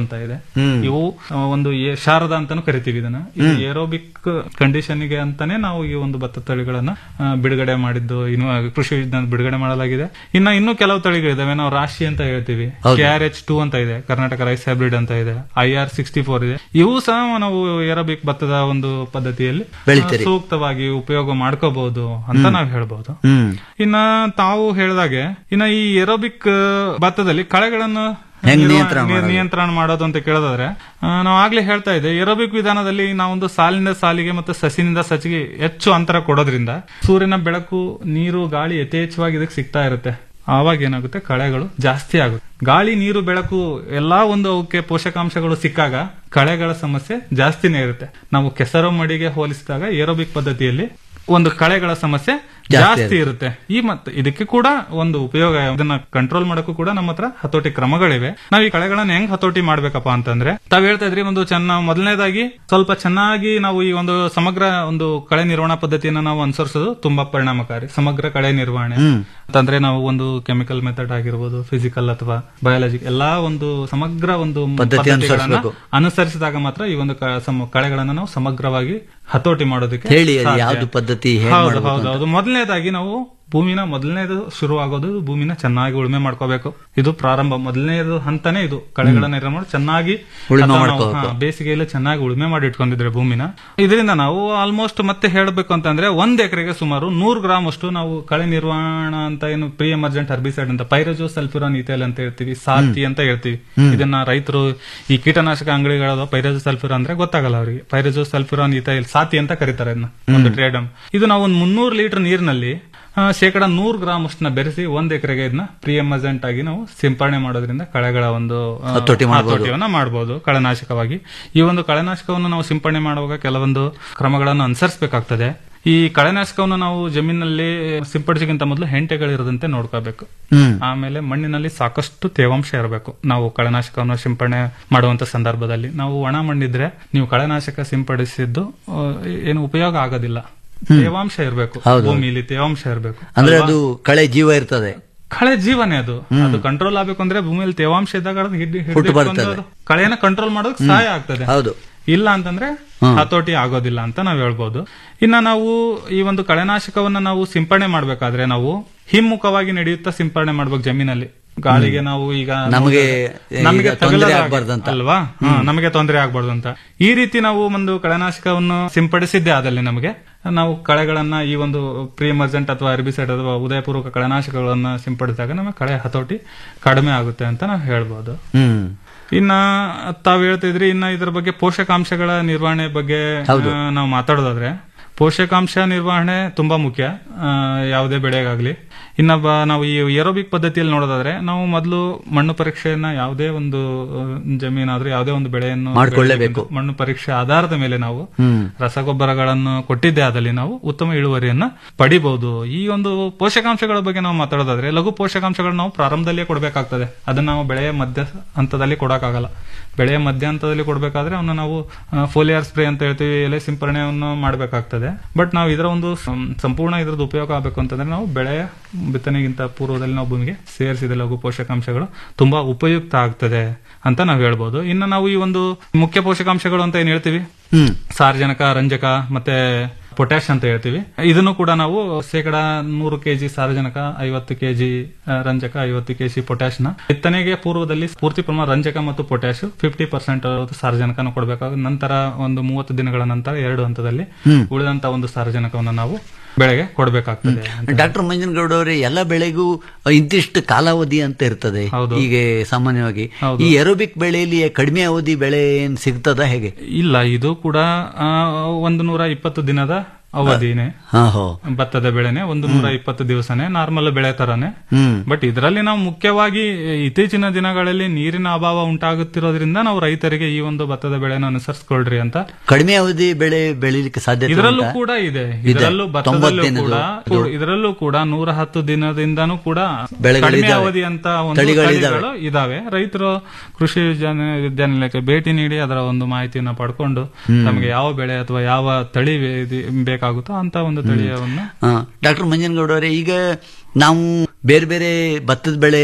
ಅಂತ ಇದೆ ಹ್ಮ್. ಇವು ಆ, ಒಂದು ಏ- ಶಾರದಾ ಅಂತಾನು ಕರಿತೀವಿ ಇದನ್ನ ಇದು ಏರೋಬಿಕ್ ಕಂಡೀಷನ್ ಗೆ ಅಂತಾನೆ ನಾವು ಈ ಒಂದು ಭತ್ತ ತಳಿಗಳನ್ನ ಆ, ಬಿಡುಗಡೆ ಮಾಡಿದ್ದು ಇನ್ನು ಕೃಷಿ ವಿಜ್ಞಾನ ಬಿಡುಗಡೆ ಮಾಡಲಾಗಿದೆ ಇನ್ನ ಇನ್ನೂ ಕೆಲವು ತಳಿಗಳಿದಾವೆ ನಾವು ರಾಶಿ ಅಂತ ಹೇಳ್ತೀವಿ ಹೌದು. ಕೆ ಆರ್ ಎಚ್ ಟೂ ಅಂತ ಇದೆ ಕರ್ನಾಟಕ ರೈಸ್ ಹೈಬ್ರಿಡ್ ಅಂತ ಇದೆ ಐ ಆರ್ ಸಿಕ್ಸ್ಟಿ ಫೋರ್ ಇದೆ ಇವು ಸಹ ನಾವು ಏರೋಬಿಕ್ ಭತ್ತದ ಒಂದು ಪದ್ಧತಿಯಲ್ಲಿ ಬೆಳಿತೀರಿ. ಆ, ಸೂಕ್ತವಾಗಿ ಉಪಯೋಗ ಮಾಡ್ಕೋಬಹುದು ಅಂತ ನಾವು ಹೇಳ್ಬಹುದು ಹ್ಮ್ ಇನ್ನ ತಾವು ಹೇಳಿದಾಗೆ ಇನ್ನ ಈ ಏರೋಬಿಕ್ ಭತ್ತದಲ್ಲಿ ಕಳೆಗಳನ್ನು ಹೆಂಗ್ ನಿರ್ವ- ನಿಯಂತ್ರಣ ನಿಯ- ಮಾಡೋದು? ನಿಯಂತ್ರಣ ಮಾಡೋದು ಅಂತ ಕೇಳೋದಾದ್ರೆ ಆ, ನಾವು ಆಗ್ಲೇ ಹೇಳ್ತಾ ಇದ್ದೆ ಏರೋಬಿಕ್ ವಿಧಾನದಲ್ಲಿ ನಾವೊಂದು ಸಾಲಿನಿಂದ ಸಾಲಿಗೆ ಮತ್ತೆ ಸಸಿನಿಂದ ಸಸಿಗೆ ಹೆಚ್ಚು ಅಂತರ ಕೊಡೋದ್ರಿಂದ ಸೂರ್ಯನ ಬೆಳಕು ನೀರು ಗಾಳಿ ಯಥೇಚ್ಛವಾಗಿ ಇದಕ್ಕೆ ಸಿಗ್ತಾ ಇರುತ್ತೆ ಆವಾಗ ಏನಾಗುತ್ತೆ ಕಳೆಗಳು ಜಾಸ್ತಿ ಆಗುತ್ತೆ ಗಾಳಿ ನೀರು ಬೆಳಕು ಎಲ್ಲಾ ಒಂದು ಅವಕ್ಕೆ ಪೋಷಕಾಂಶಗಳು ಸಿಕ್ಕಾಗ ಕಳೆಗಳ ಸಮಸ್ಯೆ ಜಾಸ್ತಿನೇ ಇರುತ್ತೆ ನಾವು ಕೆಸರು ಮಡಿಗೆ ಹೋಲಿಸಿದಾಗ ಏರೋಬಿಕ್ ಪದ್ಧತಿಯಲ್ಲಿ ಒಂದು ಕಳೆಗಳ ಸಮಸ್ಯೆ ಜಾಸ್ತಿ ಜಾಸ್ತಿ ಇರುತ್ತೆ ಈ ಮತ್ತೆ ಇದಕ್ಕೆ ಕೂಡ ಒಂದು ಉಪಯೋಗ ಇದನ್ನ ಕಂಟ್ರೋಲ್ ಮಾಡಕ್ಕೂ ಕೂಡ ನಮ್ಮ ಹತ್ರ ಹತೋಟಿ ಕ್ರಮಗಳಿವೆ ನಾವು ಈ ಕಳೆಗಳನ್ನ ಹೆಂಗ್ ಹತೋಟಿ ಮಾಡ್ಬೇಕಪ್ಪ ಅಂತಂದ್ರೆ ತಾವ್ ಹೇಳ್ತಾ ಇದ್ರಿ ಒಂದು ಚೆನ್ನ ಮೊದಲನೇದಾಗಿ ಸ್ವಲ್ಪ ಚೆನ್ನಾಗಿ ನಾವು ಈ ಒಂದು ಸಮಗ್ರ ಒಂದು ಕಳೆ ನಿರ್ವಹಣಾ ಪದ್ಧತಿಯನ್ನ ನಾವು ಅನುಸರಿಸೋದು ತುಂಬಾ ಪರಿಣಾಮಕಾರಿ ಸಮಗ್ರ ಕಳೆ ನಿರ್ವಹಣೆ ಅಂತಂದ್ರೆ ನಾವು ಒಂದು ಕೆಮಿಕಲ್ ಮೆಥಡ್ ಆಗಿರ್ಬೋದು ಫಿಸಿಕಲ್ ಅಥವಾ ಬಯಾಲಜಿ ಎಲ್ಲಾ ಒಂದು ಸಮಗ್ರ ಒಂದು ಪದ್ಧತಿ ಪದ್ಧತಿಗಳನ್ನ ಅನುಸರಿಸ್ಬೇಕು. ಅನುಸರಿಸಿದಾಗ ಮಾತ್ರ ಈ ಒಂದು ಕ- ಸಮ- ಕಳೆಗಳನ್ನ ನಾವು ಸಮಗ್ರವಾಗಿ ಹತೋಟಿ ಮಾಡೋದಕ್ಕೆ ಹೇಳಿ ಅದು ಸಾಧ್ಯ. ಯಾವ್ದು ಪದ್ಧತಿ ಹೇಗ್ ಹೌದು ಮಾಡ್ಬೇಕು ಹೌದು ಅಂತ. ಹೌದು ಮೊದಲನೇದಾಗಿ ನಾವು ಭೂಮಿನ ಮೊದಲನೇದು ಶುರು ಆಗೋದು ಭೂಮಿನ ಚೆನ್ನಾಗಿ ಉಳುಮೆ ಮಾಡ್ಕೋಬೇಕು ಇದು ಪ್ರಾರಂಭ ಮೊದಲನೇದು ಹಂತನೇ ಇದು ಕಳೆಗಳನ್ನ ನಿರ್ವಹಣೆ ಮಾಡಿ ಚೆನ್ನಾಗಿ ಉಳುಮೆ ಅಥವಾ ನಾವು, ಮಾಡ್ಕೋಬೇಕು. ಹಾ, ಬೇಸಿಗೆಯಲ್ಲಿ ಚೆನ್ನಾಗಿ ಉಳುಮೆ ಮಾಡಿ ಇಟ್ಕೊಂಡಿದ್ರೆ ಭೂಮಿನ ಇದರಿಂದ ನಾವು ಆಲ್ಮೋಸ್ಟ್ ಮತ್ತೆ ಹೇಳಬೇಕು ಅಂತಂದ್ರೆ ಒಂದ್ ಎಕರೆಗೆ ಸುಮಾರು ನೂರು ಗ್ರಾಮ್ ಅಷ್ಟು ನಾವು ಕಳೆ ನಿರ್ವಹಣಾ ಅಂತ ಏನು ಪ್ರಿ ಎಮರ್ಜೆಂಟ್ ಹರ್ಬಿಸೈಡ್ ಅಂತ ಪೈರಜೋ ಸಲ್ಫ್ಯೂರಾನ್ ಇಥೈಲ್ ಅಂತ ಹೇಳ್ತೀವಿ ಸಾತಿ ಅಂತ ಹೇಳ್ತೀವಿ ಇದನ್ನ ರೈತರು ಈ ಕೀಟನಾಶಕ ಅಂಗಡಿಗಳ ಪೈರಜೋ ಸಲ್ಫ್ಯೂರಾನ್ ಅಂದ್ರೆ ಗೊತ್ತಾಗಲ್ಲ ಅವರಿಗೆ ಪೈರಜೋ ಸಲ್ಫ್ಯೂರಾನ್ ಇಥೈಲ್ ಸಾತಿ ಅಂತ ಕರೀತಾರೆ ಇದನ್ನ ಒಂದು ಟ್ರೇಡಮ್ ಇದು ನಾವು ಒಂದು ಮುನ್ನೂರು ಲೀಟರ್ ನೀರಿನಲ್ಲಿ ಆ, ಶೇಕಡ ನೂರು ಗ್ರಾಮ್ ಅಷ್ಟನ್ನ ಬೆರೆಸಿ ಒಂದ್ ಎಕರೆಗೆ ಇದನ್ನ ಪ್ರಿ ಎಮರ್ಜೆಂಟ್ ಆಗಿ ನಾವು ಸಿಂಪರಣೆ ಮಾಡೋದ್ರಿಂದ ಕಳೆಗಳ ಒಂದು ಆ, ಹತೋಟಿ ಮಾಡ್ಬೋದು. ಹತೋಟಿಯನ್ನ ಮಾಡಬಹುದು ಕಳೆನಾಶಕವಾಗಿ ಈ ಒಂದು ಕಳೆನಾಶಕವನ್ನು ನಾವು ಸಿಂಪರಣೆ ಮಾಡುವಾಗ ಕೆಲವೊಂದು ಕ್ರಮಗಳನ್ನು ಅನುಸರಿಸಬೇಕಾಗ್ತದೆ ಈ ಕಳೆನಾಶಕವನ್ನು ನಾವು ಜಮೀನಲ್ಲಿ ಸಿಂಪಡಿಸೋಕ್ಕಿಂತ ಮೊದಲು ಹೆಂಟೆಗಳಿರದಂತೆ ನೋಡ್ಕೋಬೇಕು ಹ್ಮ್ ಆಮೇಲೆ ಮಣ್ಣಿನಲ್ಲಿ ಸಾಕಷ್ಟು ತೇವಾಂಶ ಇರಬೇಕು ನಾವು ಕಳೆನಾಶಕವನ್ನು ಸಿಂಪಡಣೆ ಮಾಡುವಂತ ಸಂದರ್ಭದಲ್ಲಿ ನಾವು ಒಣ ಮಣ್ಣಿದ್ರೆ ನೀವು ಕಳೆನಾಶಕ ಸಿಂಪಡಿಸಿದ್ದು ಆ, ಏನು ಉಪಯೋಗ ಆಗೋದಿಲ್ಲ ತೇವಾಂಶ ಇರಬೇಕು ಹೌದು. ಭೂಮಿಲಿ ತೇವಾಂಶ ಇರಬೇಕು ಅಂದ್ರೆ ಅದು ಕಳೆ ಜೀವ ಇರ್ತದೆ ಕಳೆ ಜೀವನೇ ಅದು ಅದು ಕಂಟ್ರೋಲ್ ಆಗ್ಬೇಕು ಅಂದ್ರೆ ಭೂಮಿಯಲ್ಲಿ ತೇವಾಂಶ ಇದ್ದಾಗ ಅದು ಹಿಡ್- ಹಿಡ್ದು ಹುಟ್ಟು ಇಟ್ಕೊಂಡು ಬರ್ತದೆ. ಅದು ಕಳೆಯನ್ನ ಕಂಟ್ರೋಲ್ ಮಾಡೋದಕ್ಕೆ ಸಹಾಯ ಆಗ್ತದೆ ಹೌದು ಇಲ್ಲ ಅಂತಂದ್ರೆ ಹತೋಟಿ ಆಗೋದಿಲ್ಲ ಅಂತ ನಾವ್ ಹೇಳ್ಬೋದು ಇನ್ನ ನಾವು ಈ ಒಂದು ಕಳೆನಾಶಕವನ್ನ ನಾವು ಸಿಂಪರಣೆ ಮಾಡ್ಬೇಕಾದ್ರೆ ನಾವು ಹಿಮ್ಮುಖವಾಗಿ ನಡೆಯುತ್ತಾ ಸಿಂಪರಣೆ ಮಾಡ್ಬೇಕು ಜಮೀನಲ್ಲಿ ಗಾಳಿಗೆ ನಾವು ಈಗ ನಮಗೆ ನೋಡಿದ್ರೆ ನಮಗೆ ಈಗ ತೊಂದ್ರೆ ತಗುಲದ ಹಾಗೆ, ಆಗ್ಬಾರ್ದಂತ. ಅಲ್ವಾ ಹಾ, ನಮಗೆ ತೊಂದರೆ ಆಗ್ಬಾರ್ದು ಅಂತ ಈ ರೀತಿ ನಾವು ಒಂದು ಕಳೆನಾಶಕವನ್ನು ಸಿಂಪಡಿಸಿದ್ದೆ ಆದಲ್ಲಿ ನಮಗೆ ನಾವು ಕಳೆಗಳನ್ನ ಈ ಒಂದು ಪ್ರಿ ಎಮರ್ಜೆಂಟ್ ಅಥವಾ ಅರ್ಬಿಸೈಡ್ ಅಥವಾ ಉದಯಪೂರ್ವಕ ಕಳೆನಾಶಕಗಳನ್ನ ಸಿಂಪಡಿಸಿದಾಗ ನಮಗೆ ಕಳೆ ಹತೋಟಿ ಕಡಿಮೆ ಆಗುತ್ತೆ ಅಂತ ನಾವು ಹೇಳ್ಬೋದು ಹ್ಮ್ ಇನ್ನ ತಾವ್ ಹೇಳ್ತಿದ್ರಿ ಇನ್ನ ಇದ್ರ ಬಗ್ಗೆ ಪೋಷಕಾಂಶಗಳ ನಿರ್ವಹಣೆ ಬಗ್ಗೆ ಹೌದು. ಆ, ನಾವು ಮಾತಾಡೋದಾದ್ರೆ ಪೋಷಕಾಂಶ ನಿರ್ವಹಣೆ ತುಂಬಾ ಮುಖ್ಯ ಆ, ಯಾವುದೇ ಬೆಳೆಗಾಗ್ಲಿ ಇನ್ನ ಬ- ನಾವು ಈ ಏರೋಬಿಕ್ ಪದ್ಧತಿಯಲ್ಲಿ ನೋಡೋದಾದ್ರೆ ನಾವು ಮೊದಲು ಮಣ್ಣು ಪರೀಕ್ಷೆಯನ್ನ ಯಾವುದೇ ಒಂದು ಆ, ಜಮೀನಾದ್ರೂ ಯಾವುದೇ ಒಂದು ಬೆಳೆಯನ್ನು ಮಾಡ್ಕೊಳ್ಳೇಬೇಕು. ಬೆಳೆಯೋದಕ್ಕಿಂತ ಮಣ್ಣು ಪರೀಕ್ಷೆ ಆಧಾರದ ಮೇಲೆ ನಾವು ಹ್ಮ್ ರಸಗೊಬ್ಬರಗಳನ್ನು ಕೊಟ್ಟಿದ್ದೇ ಆದಲ್ಲಿ ನಾವು ಉತ್ತಮ ಇಳುವರಿಯನ್ನ ಪಡಿಬಹುದು ಈ ಒಂದು ಪೋಷಕಾಂಶಗಳ ಬಗ್ಗೆ ನಾವು ಮಾತಾಡೋದಾದ್ರೆ ಲಘು ಪೋಷಕಾಂಶಗಳು ನಾವು ಪ್ರಾರಂಭದಲ್ಲೇ ಕೊಡಬೇಕಾಗ್ತದೆ ಅದನ್ನ ನಾವು ಬೆಳೆಯ ಮಧ್ಯ ಹಂತದಲ್ಲಿ ಕೊಡಕ್ಕಾಗಲ್ಲ ಬೆಳೆಯ ಮಧ್ಯ ಹಂತದಲ್ಲಿ ಕೊಡಬೇಕಾದ್ರೆ ಅವನ್ನ ನಾವು ಫೋಲಿಯರ್ ಸ್ಪ್ರೇ ಅಂತ ಹೇಳ್ತೀವಿ ಎಲೆ ಸಿಂಪರಣೆಯನ್ನು ಮಾಡಬೇಕಾಗ್ತದೆ ಬಟ್ ನಾವು ಇದರ ಒಂದು ಸಂ- ಸಂಪೂರ್ಣ ಇದ್ರದ್ದು ಉಪಯೋಗ ಆಗಬೇಕು ಅಂತಂದ್ರೆ ನಾವು ಬೆಳೆಯ ಬಿತ್ತನೆಗಿಂತ ಪೂರ್ವದಲ್ಲಿ ನಾವು ಭೂಮಿಗೆ ಸೇರಿಸಿದ ಲಘು ಪೋಷಕಾಂಶಗಳು ತುಂಬಾ ಉಪಯುಕ್ತ ಆಗ್ತದೆ ಅಂತ ನಾವು ಹೇಳ್ಬೋದು ಇನ್ನು ನಾವು ಈ ಒಂದು ಮುಖ್ಯ ಪೋಷಕಾಂಶಗಳು ಅಂತ ಏನ್ ಹೇಳ್ತೀವಿ ಹ್ಮ್ ಸಾರಜನಕ ರಂಜಕ ಮತ್ತೆ ಪೊಟ್ಯಾಶ್ ಅಂತ ಹೇಳ್ತೀವಿ ಇದನ್ನು ಕೂಡ ನಾವು ಶೇಕಡ ನೂರು ಕೆಜಿ ಸಾರಜನಕ ಐವತ್ತು ಕೆಜಿ ರಂಜಕ ಐವತ್ತು ಕೆಜಿ ಪೊಟ್ಯಾಶ್ ನ ಬಿತ್ತನೆಗೆ ಪೂರ್ವದಲ್ಲಿ ಪೂರ್ತಿ ಪ್ರಮಾಣ ರಂಜಕ ಮತ್ತು ಪೊಟ್ಯಾಶ್ ಫಿಫ್ಟಿ ಪರ್ಸೆಂಟ್ ಸಾರಜನಕನ ಕೊಡಬೇಕಾಗುತ್ತೆ ನಂತರ ಒಂದು ಮೂವತ್ತು ದಿನಗಳ ನಂತರ ಎರಡು ಹಂತದಲ್ಲಿ ಉಳಿದಂತ ಒಂದು ಸಾರಜನಕವನ್ನು ನಾವು ಬೆಳೆಗೆ ಕೊಡಬೇಕಾಗ್ತದೆ ಡಾಕ್ಟರ್ ಮಂಜನಗೌಡ ಅವರೇ ಎಲ್ಲ ಬೆಳೆಗೂ ಇಂತಿಷ್ಟು ಕಾಲಾವಧಿ ಅಂತ ಇರ್ತದೆ ಹೌದು. ಹೀಗೆ ಸಾಮಾನ್ಯವಾಗಿ ಹೌದು. ಈ ಎರೋಬಿಕ್ ಬೆಳೆಯಲ್ಲಿ ಕಡಿಮೆ ಅವಧಿ ಬೆಳೆ ಏನ್ ಸಿಗ್ತದ ಹೇಗೆ ಇಲ್ಲ ಇದು ಕೂಡ ಆ, ಒಂದು ನೂರ ಇಪ್ಪತ್ತು ದಿನದ ಅವಧಿನೇ ಹಾ ಹೋ ಭತ್ತದ ಬೆಳೆನೆ ಒಂದು ನೂರ ಇಪ್ಪತ್ತು ದಿವಸನೇ ನಾರ್ಮಲ್ ಬೆಳೆ ತರಾನೇ ಹ್ಮ್ ಬಟ್ ಇದರಲ್ಲಿ ನಾವು ಮುಖ್ಯವಾಗಿ ಇತ್ತೀಚಿನ ದಿನಗಳಲ್ಲಿ ನೀರಿನ ಅಭಾವ ಉಂಟಾಗುತ್ತಿರೋದ್ರಿಂದ ನಾವು ರೈತರಿಗೆ ಈ ಒಂದು ಭತ್ತದ ಬೆಳೆನ ಅನುಸರಿಸ್ಕೊಳ್ರಿ ಅಂತ ಕಡಿಮೆ ಅವಧಿ ಬೆಳೆ ಬೆಳಿಲಿಕ್ಕೆ ಸಾಧ್ಯತೆ ಇದರಲ್ಲೂ ಉಂಟಾ? ಕೂಡ ಇದೆ ಇದೆ. ಇದರಲ್ಲೂ ಭತ್ತದಲ್ಲೂ ತೊಂಬತ್ತಿನದು ಕೂಡ ಇದು. ಇದರಲ್ಲೂ ಕೂಡ ನೂರ ಹತ್ತು ದಿನದಿಂದನೂ ಕೂಡ ಬೆಳೆಗಳಿದ್ದಾವೆ. ಕಡಿಮೆ ಅವಧಿ ಅಂತ ಒಂದು ತಳಿಗಳಿದ್ದಾವೆ. ತಳಿಗಳು ಇದಾವೆ ರೈತರು ಕೃಷಿ ವಿಜ್ಞಾನ ವಿದ್ಯಾನಿಲಯಕ್ಕೆ ಭೇಟಿ ನೀಡಿ ಅದರ ಒಂದು ಮಾಹಿತಿಯನ್ನ ಪಡ್ಕೊಂಡು ನಮಗೆ ಯಾವ ಬೆಳೆ ಅಥವಾ ಯಾವ ತಳಿ ವೆ- ಬೇಕಾಗುತ್ತೋ ಅಂತ ಒಂದು ತಳಿಯವನ್ನು ಡಾಕ್ಟರ್ ಮಂಜನಗೌಡ ಅವರೇ ಈಗ ನಾವು ಬೇರೆ ಬೇರೆ ಭತ್ತದ ಬೆಳೆ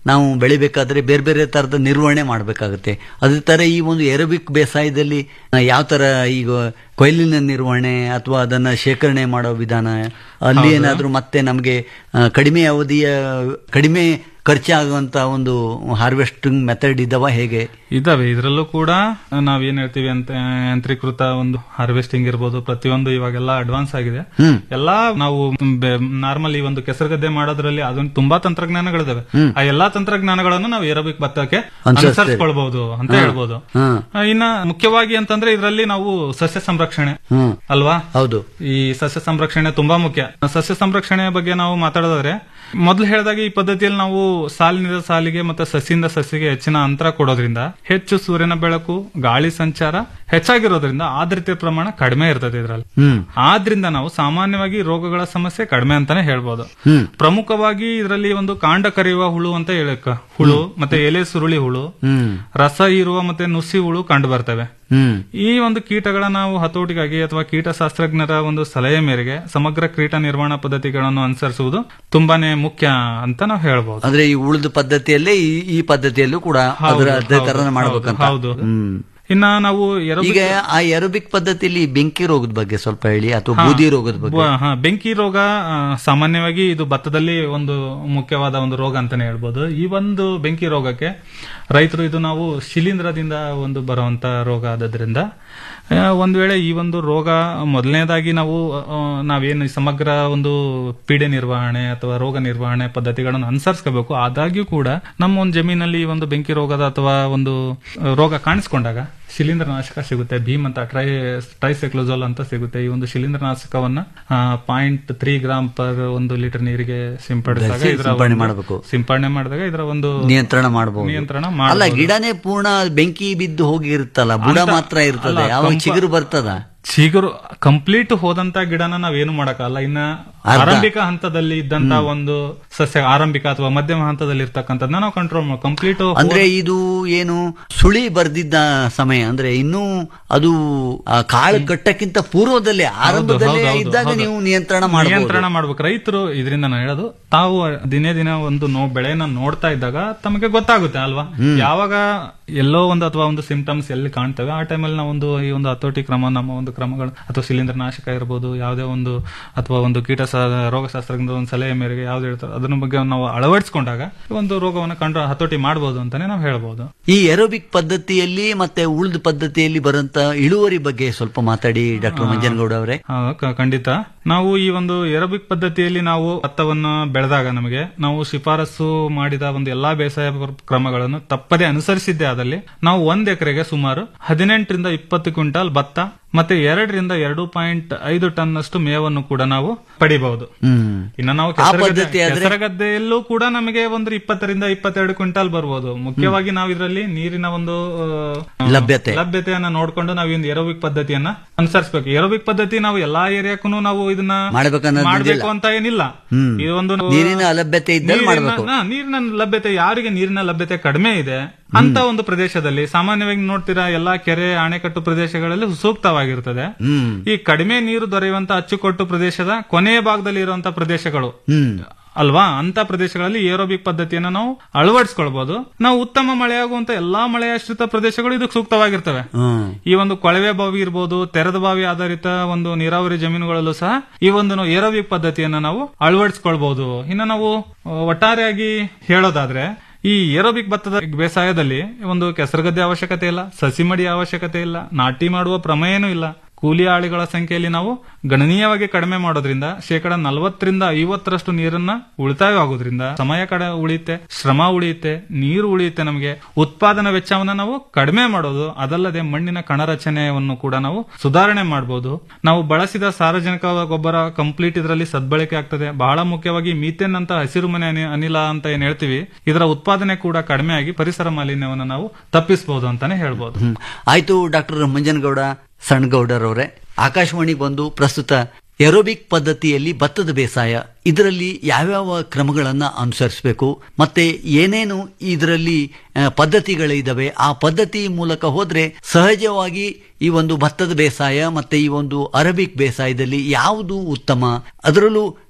ನಾವು ಬೆಳಿಬೇಕಾದ್ರೆ ಬೇರೆ ಬೇರೆ ತರದ ನಿರ್ವಹಣೆ ಮಾಡಬೇಕಾಗುತ್ತೆ ಅದೇ ತರ ಈ ಒಂದು ಏರೋಬಿಕ್ ಬೇಸಾಯದಲ್ಲಿ ಆ, ಯಾವ ತರ ಈಗ ಕೊಯ್ಲಿನ ನಿರ್ವಹಣೆ ಅಥವಾ ಅದನ್ನ ಶೇಖರಣೆ ಮಾಡೋ ವಿಧಾನ ಅಲ್ಲಿ ಹೌದು. ಏನಾದ್ರೂ ಮತ್ತೆ ನಮಗೆ ಆ, ಕಡಿಮೆ ಅವಧಿಯ ಕಡಿಮೆ ಖರ್ಚಾಗುವಂತ ಒಂದು ಹಾರ್ವೆಸ್ಟಿಂಗ್ ಮೆಥಡ್ ಇದ್ದಾವ ಹೇಗೆ ಇದಾವೆ ಇದರಲ್ಲೂ ಕೂಡ ನಾವೇನ್ ಹೇಳ್ತೀವಿ ಅಂತ ಯಾಂತ್ರೀಕೃತ ಒಂದು ಹಾರ್ವೆಸ್ಟಿಂಗ್ ಇರ್ಬೋದು ಪ್ರತಿಯೊಂದು ಇವಾಗೆಲ್ಲ ಅಡ್ವಾನ್ಸ್ ಆಗಿದೆ ಹ್ಮ್. ಎಲ್ಲಾ ನಾವು ನಾರ್ಮಲ್ ಈ ಒಂದು ಕೆಸರುಗದ್ದೆ ಮಾಡೋದ್ರಲ್ಲಿ ಅದೊಂದು ತುಂಬಾ ತಂತ್ರಜ್ಞಾನಗಳಿದಾವೆ ಹ್ಮ್. ಆ ಎಲ್ಲಾ ತಂತ್ರಜ್ಞಾನಗಳನ್ನು ನಾವು ಏರೋಬಿಕ್ ಭತ್ತಕ್ಕೆ ಅನುಸರಿಸ್ತೇವೆ. ಅನುಸರಿಸ್ಕೊಳ್ಬಹುದು ಅಂತ ಹಾ. ಹೇಳ್ಬೋದು ಹಾ. ಆ, ಇನ್ನ ಮುಖ್ಯವಾಗಿ ಅಂತಂದ್ರೆ ಇದರಲ್ಲಿ ನಾವು ಸಸ್ಯ ಸಂರಕ್ಷಣೆ ಹ್ಮ್. ಅಲ್ವಾ ಹೌದು ಈ ಸಸ್ಯ ಸಂರಕ್ಷಣೆ ತುಂಬಾ ಮುಖ್ಯ ಸಸ್ಯ ಸಂರಕ್ಷಣೆ ಬಗ್ಗೆ ನಾವು ಮಾತಾಡೋದಾದ್ರೆ ಮೊದಲು ಹೇಳಿದಾಗ ಈ ಪದ್ಧತಿಯಲ್ಲಿ ನಾವು ಸಾಲಿನಿಂದ ಸಾಲಿಗೆ ಮತ್ತೆ ಸಸಿಯಿಂದ ಸಸಿಗೆ ಹೆಚ್ಚಿನ ಅಂತರ ಕೊಡೋದ್ರಿಂದ ಹೆಚ್ಚು ಸೂರ್ಯನ ಬೆಳಕು ಗಾಳಿ ಸಂಚಾರ ಹೆಚ್ಚಾಗಿರೋದ್ರಿಂದ ಆರ್ದ್ರತೆ ಪ್ರಮಾಣ ಕಡಿಮೆ ಇರ್ತದೆ ಇದರಲ್ಲಿ ಹ್ಮ್ ಆದ್ರಿಂದ ನಾವು ಸಾಮಾನ್ಯವಾಗಿ ರೋಗಗಳ ಸಮಸ್ಯೆ ಕಡಿಮೆ ಅಂತಾನೆ ಹೇಳ್ಬೋದು ಹ್ಮ್ ಪ್ರಮುಖವಾಗಿ ಇದರಲ್ಲಿ ಒಂದು ಕಾಂಡ ಕರೆಯುವ ಹುಳು ಅಂತ ಹೇಳಕ್ಕ ಹುಳು ಮತ್ತೆ ಎಲೆ ಸುರುಳಿ ಹುಳು ಹ್ಮ್ ರಸ ಹೀರುವ ಮತ್ತೆ ನುಸಿ ಹುಳು ಕಂಡು ಬರ್ತವೆ ಹ್ಮ್ ಈ ಒಂದು ಕೀಟಗಳ ನಾವು ಹತೋಟಿಗಾಗಿ ಅಥವಾ ಕೀಟಶಾಸ್ತ್ರಜ್ಞರ ಒಂದು ಸಲಹೆ ಮೇರೆಗೆ ಸಮಗ್ರ ಕೀಟ ನಿರ್ವಹಣಾ ಪದ್ಧತಿಗಳನ್ನು ಅನುಸರಿಸುವುದು ತುಂಬಾನೇ ಮುಖ್ಯ ಅಂತ ನಾವು ಹೇಳ್ಬಹುದು ಅಂದ್ರೆ ಈ ಉಳಿದ ಪದ್ಧತಿಯಲ್ಲೇ ಈ ಈ ಪದ್ಧತಿಯಲ್ಲೂ ಕೂಡ ಹೌದು, ಅದರ ಅದೇ ಹೌದು, ತರ ಮಾಡ್ಬೇಕಂತ ಹೌದು. ಹ್ಮ್ ಇನ್ನ ನಾವು aerobic- ಈಗ ಆ ಎರೋಬಿಕ್ ಪದ್ಧತಿಯಲ್ಲಿ ಬೆಂಕಿ ರೋಗದ ಬಗ್ಗೆ ಸ್ವಲ್ಪ ಹೇಳಿ ಅಥವಾ ಹಾ, ಬೂದಿ ರೋಗದ ಬಗ್ಗೆ ಬ- ಹಾ, ಬೆಂಕಿ ರೋಗ ಆ, ಸಾಮಾನ್ಯವಾಗಿ ಇದು ಭತ್ತದಲ್ಲಿ ಒಂದು ಮುಖ್ಯವಾದ ಒಂದು ರೋಗ ಅಂತಾನೆ ಹೇಳ್ಬೋದು ಈ ಒಂದು ಬೆಂಕಿ ರೋಗಕ್ಕೆ ರೈತರು ಇದು ನಾವು ಶಿಲೀಂಧ್ರದಿಂದ ಒಂದು ಬರುವಂತ ರೋಗ ಆದದ್ರಿಂದ ಆ, ಒಂದ್ ವೇಳೆ ಈ ಒಂದು ರೋಗ ಮೊದಲನೇದಾಗಿ ನಾವು ಆ, ನಾವೇನು ಈ ಸಮಗ್ರ ಒಂದು ಪೀಡೆ ನಿರ್ವಹಣೆ ಅಥವಾ ರೋಗ ನಿರ್ವಹಣೆ ಪದ್ಧತಿಗಳನ್ನು ಅನುಸರಿಸಬೇಕು ಆದಾಗ್ಯೂ ಕೂಡ ನಮ್ಮ ಒಂದು ಜಮೀನಲ್ಲಿ ಈ ಒಂದು ಬೆಂಕಿ ರೋಗದ ಅಥವಾ ಒಂದು ಆ, ರೋಗ ಕಾಣಿಸ್ಕೊಂಡಾಗ ಶಿಲೀಂಧ್ರ ನಾಶಕ ಸಿಗುತ್ತೆ ಭೀಮ್ ಅಂತ ಟ್ರೈ ಟ್ರೈಸೆಕ್ಲೋಜೋಲ್ ಅಂತ ಸಿಗುತ್ತೆ ಈ ಒಂದು ಶಿಲೀಂಧ್ರ ನಾಶಕವನ್ನ ಪಾಯಿಂಟ್ ತ್ರೀ ಗ್ರಾಮ್ ಪರ್ ಒಂದು ಲೀಟರ್ ನೀರಿಗೆ ಸಿಂಪಡಿಸಿದಾಗ ಬೆರೆಸಿ ಇದರ ಸಿಂಪಡಣೆ ಒಂದು- ಮಾಡ್ಬೇಕು. ಸಿಂಪಡಣೆ ಮಾಡಿದಾಗ ಇದರ ಒಂದು ನಿಯಂತ್ರಣ ಮಾಡಬಹುದು ನಿಯಂತ್ರಣ ಅಲ್ಲ ಮಾಡಬಹುದು. ಗಿಡನೇ ಪೂರ್ಣ ಬೆಂಕಿ ಬಿದ್ದು ಹೋಗಿರುತ್ತಲ್ಲ ಬುಡ ಅಂತ- ಮಾತ್ರ ಇರ್ತದೆ ಅಲ್ಲ, ಯಾವಾಗ ಕಂಪ- ಚಿಗುರು ಬರ್ತದ ಚಿಗುರು ಕಂಪ್ಲೀಟ್ ಹೋದಂತ ಗಿಡನ ನಾವೇನು ಮಾಡಕ್ಕಲ್ಲ ಇನ್ನ ಅರ್ಧ. ಆರಂಭಿಕ ಹಂತದಲ್ಲಿ ಇದ್ದಂತ ಒಂದು ಸಸ್ಯ ಆರಂಭಿಕ ಅಥವಾ ಮಧ್ಯಮ ಹಂತದಲ್ಲಿ ಇರ್ತಕ್ಕಂಥದ್ದನ್ನ ನಾವು ಕಂಟ್ರೋಲ್ ಮಾಡಿ ಕಂಪ್ಲೀಟ್ ಅಂದ್ರೆ ಇದು ಏನು ಸುಳಿ ಬರ್ದಿದ್ದ ಸಮಯ ಅಂದ್ರೆ ಇನ್ನೂ ಅದು ಆ ಕಾಳು ಕಟ್ಟಕ್ಕಿಂತ ಪೂರ್ವದಲ್ಲೇ ಆರಂಭದಲ್ಲೇ ಇದ್ದಾಗ ನೀವು ನಿಯಂತ್ರಣ ಮಾಡಬಹುದು ನಿಯಂತ್ರಣ ಮಾಡ್ಬೇಕು ರೈತರು ಇದರಿಂದ ನಾನು ಹೇಳೋದು ತಾವು ದಿನೇ ದಿನ ಒಂದು ನೋ ಬೆಳೆನ ನೋಡ್ತಾ ಇದ್ದಾಗ ತಮಗೆ ಗೊತ್ತಾಗುತ್ತೆ ಅಲ್ವಾ ಯಾವಾಗ ಎಲ್ಲೋ ಒಂದು ಅಥವಾ ಒಂದು ಸಿಂಪ್ಟಮ್ಸ್ ಎಲ್ಲಿ ಕಾಣ್ತವೆ ಆ ಟೈಮಲ್ಲಿ ನಾವು ಒಂದು ಈ ಒಂದು ಹತೋಟಿ ಕ್ರಮ ನಮ್ಮ ಒಂದು ಕ್ರಮಗಳು ಅಥವಾ ಶಿಲೀಂಧ್ರ ನಾಶಕ ಇರ್ಬೋದು ಯಾವುದೇ ಒಂದು ಅಥವಾ ಒಂದು ಕೀಟ ರೋಗಶಾಸ್ತ್ರಜ್ಞರ ಒಂದು ಸಲಹೆ ಮೇರೆಗೆ ಯಾವ್ದು ಹೇಳ್ತಾರೆ ಅದನ್ನ ಬಗ್ಗೆ ನಾವು ಅಳವಡಿಸಿಕೊಂಡಾಗ ಒಂದು ರೋಗವನ್ನು ಕಂಡು ಹತೋಟಿ ಮಾಡಬಹುದು ಅಂತಾನೆ ನಾವು ಹೇಳ್ಬೋದು ಈ ಎರೋಬಿಕ್ ಪದ್ಧತಿಯಲ್ಲಿ ಮತ್ತೆ ಉಳಿದ ಪದ್ಧತಿಯಲ್ಲಿ ಬರುವಂತ ಇಳುವರಿ ಬಗ್ಗೆ ಸ್ವಲ್ಪ ಮಾತಾಡಿ ಡಾಕ್ಟರ್ ಮಂಜನಗೌಡ ಅವರೇ ಹಾ, ಕ- ಖಂಡಿತ ನಾವು ಈ ಒಂದು ಏರೋಬಿಕ್ ಪದ್ಧತಿಯಲ್ಲಿ ನಾವು ಭತ್ತವನ್ನು ಬೆಳೆದಾಗ ನಮಗೆ ನಾವು ಶಿಫಾರಸು ಮಾಡಿದ ಒಂದು ಎಲ್ಲಾ ಬೇಸಾಯ ಪ್ರ- ಕ್ರಮಗಳನ್ನು ತಪ್ಪದೆ ಅನುಸರಿಸಿದ್ದೇ ಆದಲ್ಲಿ ನಾವು ಒಂದ್ ಎಕರೆಗೆ ಸುಮಾರು ಹದಿನೆಂಟರಿಂದ ಇಪ್ಪತ್ತು ಕ್ವಿಂಟಾಲ್ ಭತ್ತ ಮತ್ತೆ ಎರಡರಿಂದ ಎರಡು ಪಾಯಿಂಟ್ ಐದು ಟನ್ ಅಷ್ಟು ಮೇವನ್ನು ಕೂಡ ನಾವು ಪಡಿಬಹುದು ಹ್ಮ್ ಇನ್ನು ನಾವು ಆ ಕೆಸರುಗದ್ದೆ- ಪದ್ಧತಿ ಆದ್ರೆ- ಕೆಸರುಗದ್ದೆಯಲ್ಲೂ ಕೂಡ ನಮಗೆ ಒಂದು ಇಪ್ಪತ್ತರಿಂದ ಇಪ್ಪತ್ತೆರಡು ಕ್ವಿಂಟಾಲ್ ಬರ್ಬೋದು ಮುಖ್ಯವಾಗಿ ನಾವು ಇದರಲ್ಲಿ ನೀರಿನ ಒಂದು ಆ, ಲಭ್ಯತೆ. ಲಭ್ಯತೆಯನ್ನ ನೋಡ್ಕೊಂಡು ನಾವು ಒಂದು ಏರೋಬಿಕ್ ಪದ್ಧತಿಯನ್ನ ಅನುಸರಿಸಬೇಕು ಏರೋಬಿಕ್ ಪದ್ಧತಿ ನಾವು ಎಲ್ಲಾ ಏರಿಯಾಕ್ಕೂ ನಾವು ಇದನ್ನ ಮಾಡ್ಬೇಕನ್ನೋದಿಲ್ಲ. ಮಾಡ್ಬೇಕು ಅಂತ ಏನಿಲ್ಲ ಹ್ಮ್. ಇದು ಒಂದು ನೀರಿನ ಲಭ್ಯತೆ ಇದ್ದಲ್ಲಿ ನೀರಿನ- ಮಾಡ್ಬೇಕು. ಹಾ, ನೀರಿನ ಲಭ್ಯತೆ ಯಾರಿಗೆ ನೀರಿನ ಲಭ್ಯತೆ ಕಡಿಮೆ ಇದೆ ಅಂತ ಒಂದು ಪ್ರದೇಶದಲ್ಲಿ ಸಾಮಾನ್ಯವಾಗಿ ನೋಡ್ತೀರಾ ಎಲ್ಲಾ ಕೆರೆ ಅಣೆಕಟ್ಟು ಪ್ರದೇಶಗಳಲ್ಲಿ ಸೂಕ್ತವಾಗಿರ್ತದೆ ಹ್ಮ್ ಈ ಕಡಿಮೆ ನೀರು ದೊರೆಯುವಂತ ಅಚ್ಚುಕಟ್ಟು ಪ್ರದೇಶದ ಕೊನೆಯ ಭಾಗದಲ್ಲಿ ಇರುವಂತಹ ಪ್ರದೇಶಗಳು ಹ್ಮ್ ಅಲ್ವಾ ಅಂತ ಪ್ರದೇಶಗಳಲ್ಲಿ ಏರೋಬಿಕ್ ಪದ್ಧತಿಯನ್ನು ನಾವು ಅಳವಡಿಸ್ಕೊಳ್ಬಹುದು ನಾವು ಉತ್ತಮ ಮಳೆಯಾಗುವಂತ ಎಲ್ಲಾ ಮಳೆಯಾಶ್ರಿತ ಪ್ರದೇಶಗಳು ಇದಕ್ಕೆ ಸೂಕ್ತವಾಗಿರ್ತವೆ ಹ್ಮ್ ಈ ಒಂದು ಕೊಳವೆ ಬಾವಿ ಇರ್ಬೋದು ತೆರೆದ ಬಾವಿ ಆಧಾರಿತ ಒಂದು ನೀರಾವರಿ ಜಮೀನುಗಳಲ್ಲೂ ಸಹ ಈ ಒಂದು ನಾವು ಏರೋಬಿಕ್ ಪದ್ಧತಿಯನ್ನ ನಾವು ಅಳವಡಿಸ್ಕೊಳ್ಬಹುದು ಇನ್ನು ನಾವು ಆ, ಒಟ್ಟಾರೆಯಾಗಿ ಹೇಳೋದಾದ್ರೆ ಈ ಏರೋಬಿಕ್ ಭತ್ತದ ಬೇಸಾಯದಲ್ಲಿ ಒಂದು ಕೆಸರುಗದ್ದೆ ಅವಶ್ಯಕತೆ ಇಲ್ಲ ಸಸಿ ಮಡಿ ಅವಶ್ಯಕತೆ ಇಲ್ಲ ನಾಟಿ ಮಾಡುವ ಪ್ರಮೇಯನೂ ಇಲ್ಲ ಕೂಲಿ ಆಳಿಗಳ ಸಂಖ್ಯೆಯಲ್ಲಿ ನಾವು ಗಣನೀಯವಾಗಿ ಕಡಿಮೆ ಮಾಡೋದ್ರಿಂದ ಶೇಕಡ ನಲವತ್ತರಿಂದ ಐವತ್ತರಷ್ಟು ನೀರನ್ನ ಉಳಿತಾಯವಾಗೋದ್ರಿಂದ ಸಮಯ ಕಡ ಉಳಿಯುತ್ತೆ ಶ್ರಮ ಉಳಿಯುತ್ತೆ ನೀರು ಉಳಿಯುತ್ತೆ ನಮಗೆ ಉತ್ಪಾದನಾ ವೆಚ್ಚವನ್ನ ನಾವು ಕಡಿಮೆ ಮಾಡೋದು ಅದಲ್ಲದೆ ಮಣ್ಣಿನ ಕಣರಚನೆಯನ್ನು ಕೂಡ ನಾವು ಸುಧಾರಣೆ ಮಾಡಬಹುದು ನಾವು ಬಳಸಿದ ಸಾರ್ವಜನಿಕ ಗೊಬ್ಬರ ಕಂಪ್ಲೀಟ್ ಇದರಲ್ಲಿ ಸದ್ಬಳಕೆ ಆಗ್ತದೆ ಬಹಳ ಮುಖ್ಯವಾಗಿ ಮೀಥೇನ್ ಅಂತ ಹಸಿರು ಮನೆ ಅನಿ- ಅನಿಲ ಅಂತ ಏನ್ ಹೇಳ್ತೀವಿ ಇದರ ಉತ್ಪಾದನೆ ಕೂಡ ಕಡಿಮೆ ಆಗಿ ಪರಿಸರ ಮಾಲಿನ್ಯವನ್ನು ನಾವು ತಪ್ಪಿಸಬಹುದು ಅಂತಾನೆ ಹೇಳ್ಬೋದು ಹ್ಮ್. ಆಯ್ತು ಡಾಕ್ಟರ್ ಮಂಜನಗೌಡ ಸಣ್ಣಗೌಡರವರೇ ಆಕಾಶವಾಣಿಗೆ ಬಂದು ಪ್ರಸ್ತುತ ಎರೋಬಿಕ್ ಪದ್ಧತಿಯಲ್ಲಿ ಭತ್ತದ ಬೇಸಾಯ ಇದರಲ್ಲಿ ಯಾವ್ಯಾವ ಕ್ರಮಗಳನ್ನು ಅನುಸರಿಸಬೇಕು ಮತ್ತೆ ಏನೇನು ಇದರಲ್ಲಿ ಆ, ಪದ್ಧತಿಗಳಿದಾವೆ ಆ ಪದ್ಧತಿ ಮೂಲಕ ಹೋದ್ರೆ ಸಹಜವಾಗಿ ಈ ಒಂದು ಭತ್ತದ ಬೇಸಾಯ ಮತ್ತೆ ಈ ಒಂದು ಅರಬಿಕ್ ಬೇಸಾಯದಲ್ಲಿ ಯಾವುದು ಉತ್ತಮ ಅದರಲ್ಲೂ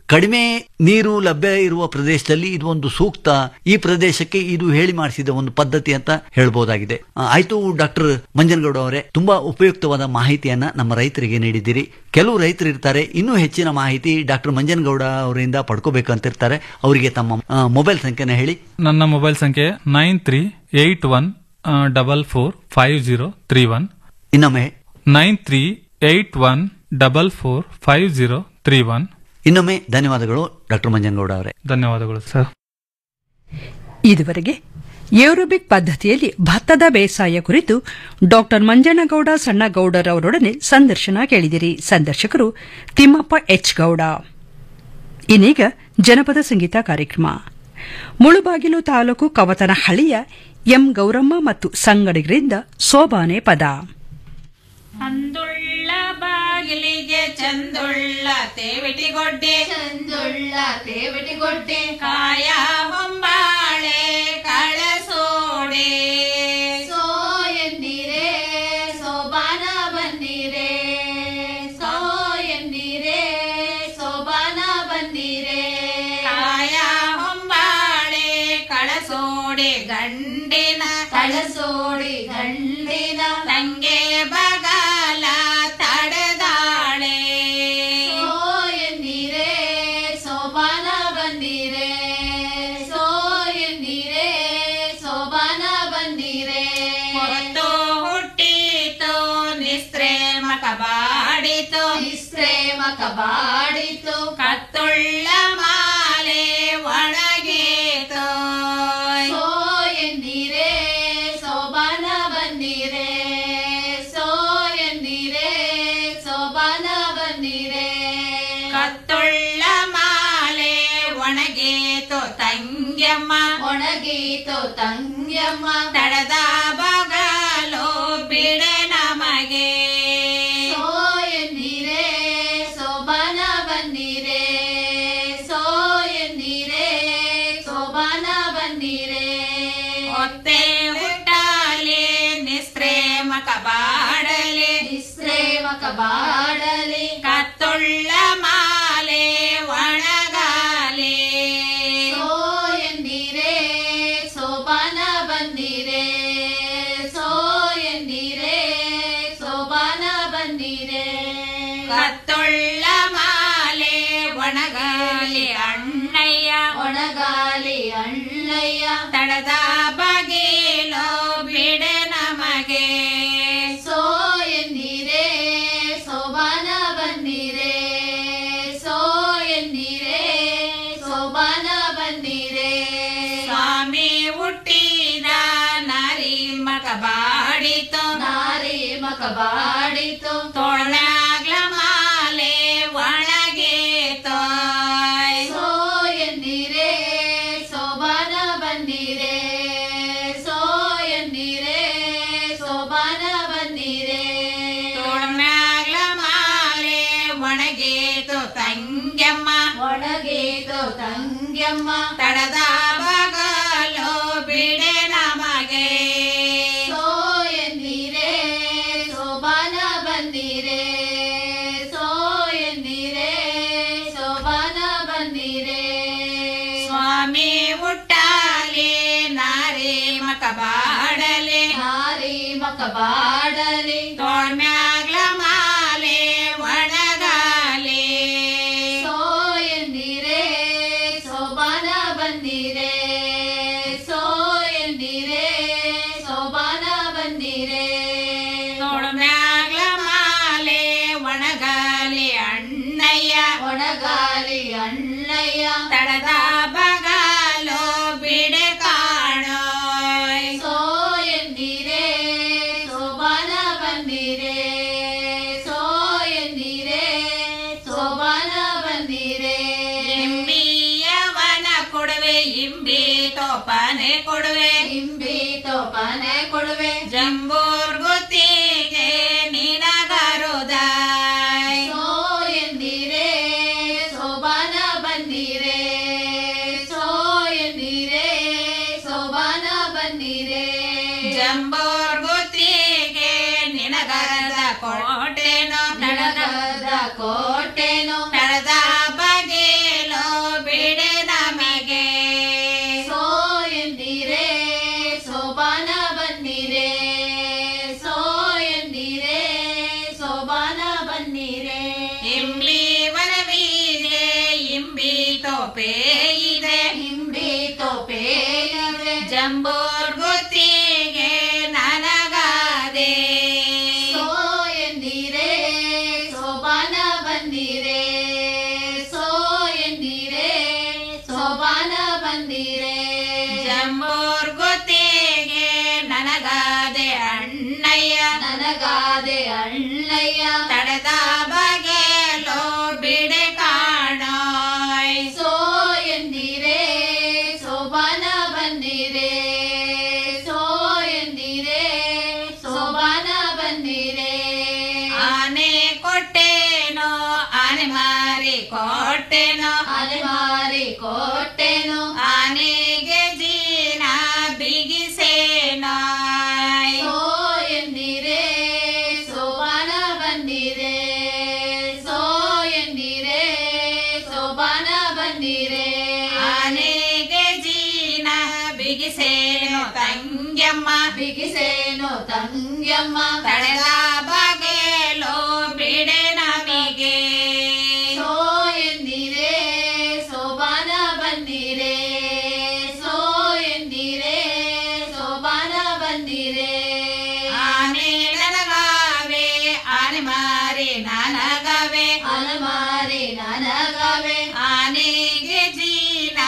ಕಡಿಮೆ ನೀರು ಲಭ್ಯ ಇರುವ ಪ್ರದೇಶದಲ್ಲಿ ಇದು ಒಂದು ಸೂಕ್ತ ಈ ಪ್ರದೇಶಕ್ಕೆ ಇದು ಹೇಳಿ ಮಾಡಿಸಿದ ಒಂದು ಪದ್ಧತಿ ಅಂತ ಹೇಳ್ಬೋದಾಗಿದೆ ಆ, ಆಯ್ತು ಡಾಕ್ಟರ್ ಮಂಜನಗೌಡ ಅವರೇ ತುಂಬಾ ಉಪಯುಕ್ತವಾದ ಮಾಹಿತಿಯನ್ನ ನಮ್ಮ ರೈತರಿಗೆ ನೀಡಿದ್ದೀರಿ ಕೆಲವು ರೈತರು ಇರ್ತಾರೆ ಇನ್ನೂ ಹೆಚ್ಚಿನ ಮಾಹಿತಿ ಡಾಕ್ಟರ್ ಮಂಜನಗೌಡ ಅವರಿಂದ ಪಡ್ಕೋಬೇಕು ಅಂತ ಇರ್ತಾರೆ ಅವರಿಗೆ ತಮ್ಮ ಆ, ಮೊಬೈಲ್ ಸಂಖ್ಯೆನ ಹೇಳಿ ನನ್ನ ಮೊಬೈಲ್ ಸಂಖ್ಯೆ nine three eight one double four five zero three one ಇನ್ನೊಮ್ಮೆ nine three eight one double four five zero three one ಇನ್ನೊಮ್ಮೆ ಧನ್ಯವಾದಗಳು ಡಾಕ್ಟರ್ ಮಂಜನಗೌಡ ಅವರೇ ಧನ್ಯವಾದಗಳು ಸರ್ ಇದುವರೆಗೆ ಏರೋಬಿಕ್ ಪದ್ಧತಿಯಲ್ಲಿ ಭತ್ತದ ಬೇಸಾಯ ಕುರಿತು ಡಾಕ್ಟರ್ ಮಂಜನಗೌಡ ಸಣ್ಣಗೌಡರ್ ಅವರೊಡನೆ ಸಂದರ್ಶನ ಕೇಳಿದಿರಿ ಸಂದರ್ಶಕರು ತಿಮ್ಮಪ್ಪ ಎಚ್ ಗೌಡ ಇನ್ನೀಗ ಜನಪದ ಸಂಗೀತ ಕಾರ್ಯಕ್ರಮ ಮುಳುಬಾಗಿಲು ತಾಲೂಕು ಕವತನಹಳ್ಳಿಯ ಎಂ ಗೌರಮ್ಮ ಮತ್ತು ಸಂಗಡಿಗರಿಂದ ಸೋಬಾನೆ ಪದ ಅಂದುಳ್ಳ ಬಾಗಿಲಿಗೆ ಚಂದುಳ್ಳ ತೇವಿಟಿಗೊಡ್ಡೆ ಚಂದುಳ್ಳ ತೇವಿಟಿಗೊಡ್ಡೆ ಕಾಯ ಹೊಂಬಾಳೆ ಕಳಸೋಡೆ ಸೋ ಎನ್ನೀರೆ ಸೋಬಾನ ಬನ್ನೀರೆ ಸೋ ಎನ್ನೀರೆ ಸೋಬಾನ ಬನ್ನೀರೆ ಕಾಯ ಹೊಂಬಾಳೆ ಕಳಸೋಡೆ ಗಂಡಿನ ಕಳಸೋಡಿ ಗಂಡಿನ ತಂಗೆ ಬಗಲ ತಡೆದಾಳೆ ಸೋ ಎನ್ನೀರೆ ಸೋಬಾನ ಬಂದಿರೆ ಸೋ ಎನ್ನೀರೆ ಸೋಬಾನ ಬಂದಿರೆ ಹೊತ್ತು ಹುಟ್ಟಿತು ನಿಸ್ತ್ರೇಮ ಕಬಾಡಿತು ನಿಸ್ತ್ರೇಮ ಕಬಾಡಿತು ಕತ್ತುಳ್ಳ ಮಾಲೆ ಒಣಗೀತು ಸೋ ಎನ್ನೀರೆ ಸೋಬಾನ ಬಂದಿರೆ ಸೋ ಎನ್ನೀರೆ ಸೋಬಾನ ಬಂದಿರೆ ಕತ್ತುಳ್ಳ ಮಾಲೆ ಒಣಗೀತು ತಂಗ್ಯಮ್ಮ ಒಣಗೀತು ತಂಗ್ಯಮ್ಮ ತಡದ ಬಗಲು ಬಿಡೆ ನಮಗೆ ಸೋ ಎನ್ನೀರೆ ಸೋಬಾನ ಬಂದಿರೆ ಸೋ ಎನ್ನೀರೆ ಸೋಬಾನ ಬಂದಿರೆ ಒತ್ತೆ ಹುಟ್ಟಾಲೆ ನಿಸ್ತ್ರೇಮ ಕಬಾಡಲೆ ನಿಸ್ತ್ರೇಮ ಕಬಾಡಲೆ ಕತ್ತುಳ್ಳ ಮಾಲೆ ಒಣಗಾಲೆ ಸೋ ಎನ್ನೀರೆ ಸೋಬಾನ ಬಂದಿರೆ ಸೋ ಎನ್ನೀರೆ ಸೋಬಾನ ಬಂದಿರೆ ಕತ್ತುಳ್ಳ ಮಾಲೆ ಒಣಗಾಲಿ ಅಣ್ಣಯ್ಯ ಒಣಗಾಲಿ ಅಣ್ಣಯ್ಯ ತಡದ ಬಗೆಲೋ ಬಿಡೆ ನಮಗೆ ಸೋ ಎನ್ನೀರೆ ಸೋಬಾನ ಬಂದಿರೆ ಸೋ ಎನ್ನೀರೆ ಸೋಬಾನ ಬಂದಿರೆ ಸ್ವಾಮಿ ಹುಟ್ಟಿದ ನಾರಿ ಮಕ ಬಾಡಿತು ನಾರಿ ಮಕ ಬಾಡಿತು ತೋಳನಾಗ್ಲ ಮಾಲೆ ಒಣಗೇತೋ ಸೋ ಎನ್ನೀರೆ ಸೋಬಾನ ಬಂದಿರೆ ಸೋ ಎನ್ನೀರೆ ಸೋಬಾನ ಬಂದಿರೆ ತೋಳನಾಗ್ಲ ಮಾಲೆ ಒಣಗೇತು ತಂಗ್ಯಮ್ಮ ಒಣಗೇತು ತಂಗ್ಯಮ್ಮ ತಡದ ಬಗಲು ಬಿಡೆ ನಮಗೆ ಸೋ ಎನ್ನೀರೆ ಸೋಬಾನ ಬಂದಿರೆ ಸೋ ಎನ್ನೀರೆ ಸೋಬಾನ ಬಂದಿರೆ ಸ್ವಾಮಿ ಹುಟ್ಟಾಲೆ ನಾರಿ ಮಕ ಬಾಡಲೆ ನಾರಿ ಮಕ ಬಾಡಲೆ ತೋಳ್ಮ್ಯಾಗ್ಲ ಮಾಲೆ ಒಣಗಾಲೆ ಸೋ ಎನ್ನೀರೆ ಸೋಬಾನ ಬಂದಿರೆ ಸೋ ಎನ್ನೀರೆ ಸೋಬಾನ ಬಂದಿರೆ ತೋಳ್ಮ್ಯಾಗ್ಲ ಮಾಲೆ ಒಣಗಾಲಿ ಅಣ್ಣಯ್ಯ ಒಣಗಾಲಿ ಅಣ್ಣಯ್ಯ ತಡದ ಬಗಲು ಬಿಡೆ ಕಾಣೋ ಸೋ ಎನ್ನೀರೆ ಸೋಬಾನ ಬಂದಿರೆ ಸೋ ಎನ್ನೀರೆ ಸೋಬಾನ ಬಂದಿರೆ ಎಮ್ಮಿಯವನ ಕೊಡುವೆ ಇಂಬಿ ತೋಪನೆ ಕೊಡುವೆ ಇಂಬಿ ತೋಪನೆ ಕೊಡುವೆ ಜಂಬೂರ್ ಗುತ್ತಿಗೆ ನಿನಗರುದ ಸೋ ಎಂದಿರೆ ಸೋಬಾನ ಬಂದಿರೆ ಸೋ ಎಂದಿರೆ ಸೋಬಾನ ಬಂದಿರೆ ಜಂಬೂರ್ ಗುತ್ತಿಗೆ ನಿನಗರದ ಕೋಟೆನೋ ನಡೆದ ಕೋಟೆನೋ ನಡೆದ ಬಗೆಲ ನನಗಾದೆ ಅಣ್ಣಯ್ಯ ತಡೆದ ಬಗೆಲೋ ಬಿಡೆ ಕಾಣೋಯ್ ಸೋ ಎಂದಿರೆ ಸೋಬಾನ ಬಂದಿರೆ ಸೋ ಎಂದಿರೆ ಸೋಬಾನ ಬಂದಿರೆ ಆನೆ ಕೊಟ್ಟೇನೋ ಆನೆ ಮಾರಿ ಕೊಟ್ಟೇನೋ ಆನೆ ಮಾರಿ ಕೊಟ್ಟೇನೋ ಆನೆಗೆ ಜೀನ ಬಿಗಿಸೇನೋ ಸೋ ಎಂದಿರೆ ಸೋಬಾನ ಬಂದಿರೆ ಸೋ ಎಂದಿರೆ ಸೋಬಾನ ಬಂದಿರೆ ಆನೆಗೆ ಜೀನ ಬಿಗಿಸೇನೋ ತಂಗ್ಯಮ್ಮ ಬಿಗಿಸೇನೋ ತಂಗ್ಯಮ್ಮ ತಡೆದ ಬಗೆಲೋ ಬಿಡೆ ನಮಗೆ ಸೋ ಎಂದಿರೆ ಸೋಬಾನ ಬಂದಿರೆ ಸೋ ಎಂದಿರೆ ಸೋಬಾನ ಬಂದಿರೆ ಆನೆ ನನಗಾವೆ ಆನೆ ಮಾರಿ ನನಗವೆ ಆನೆ ಮಾರಿ ನನಗವೆ ಆನೆಗೆ ಜೀನ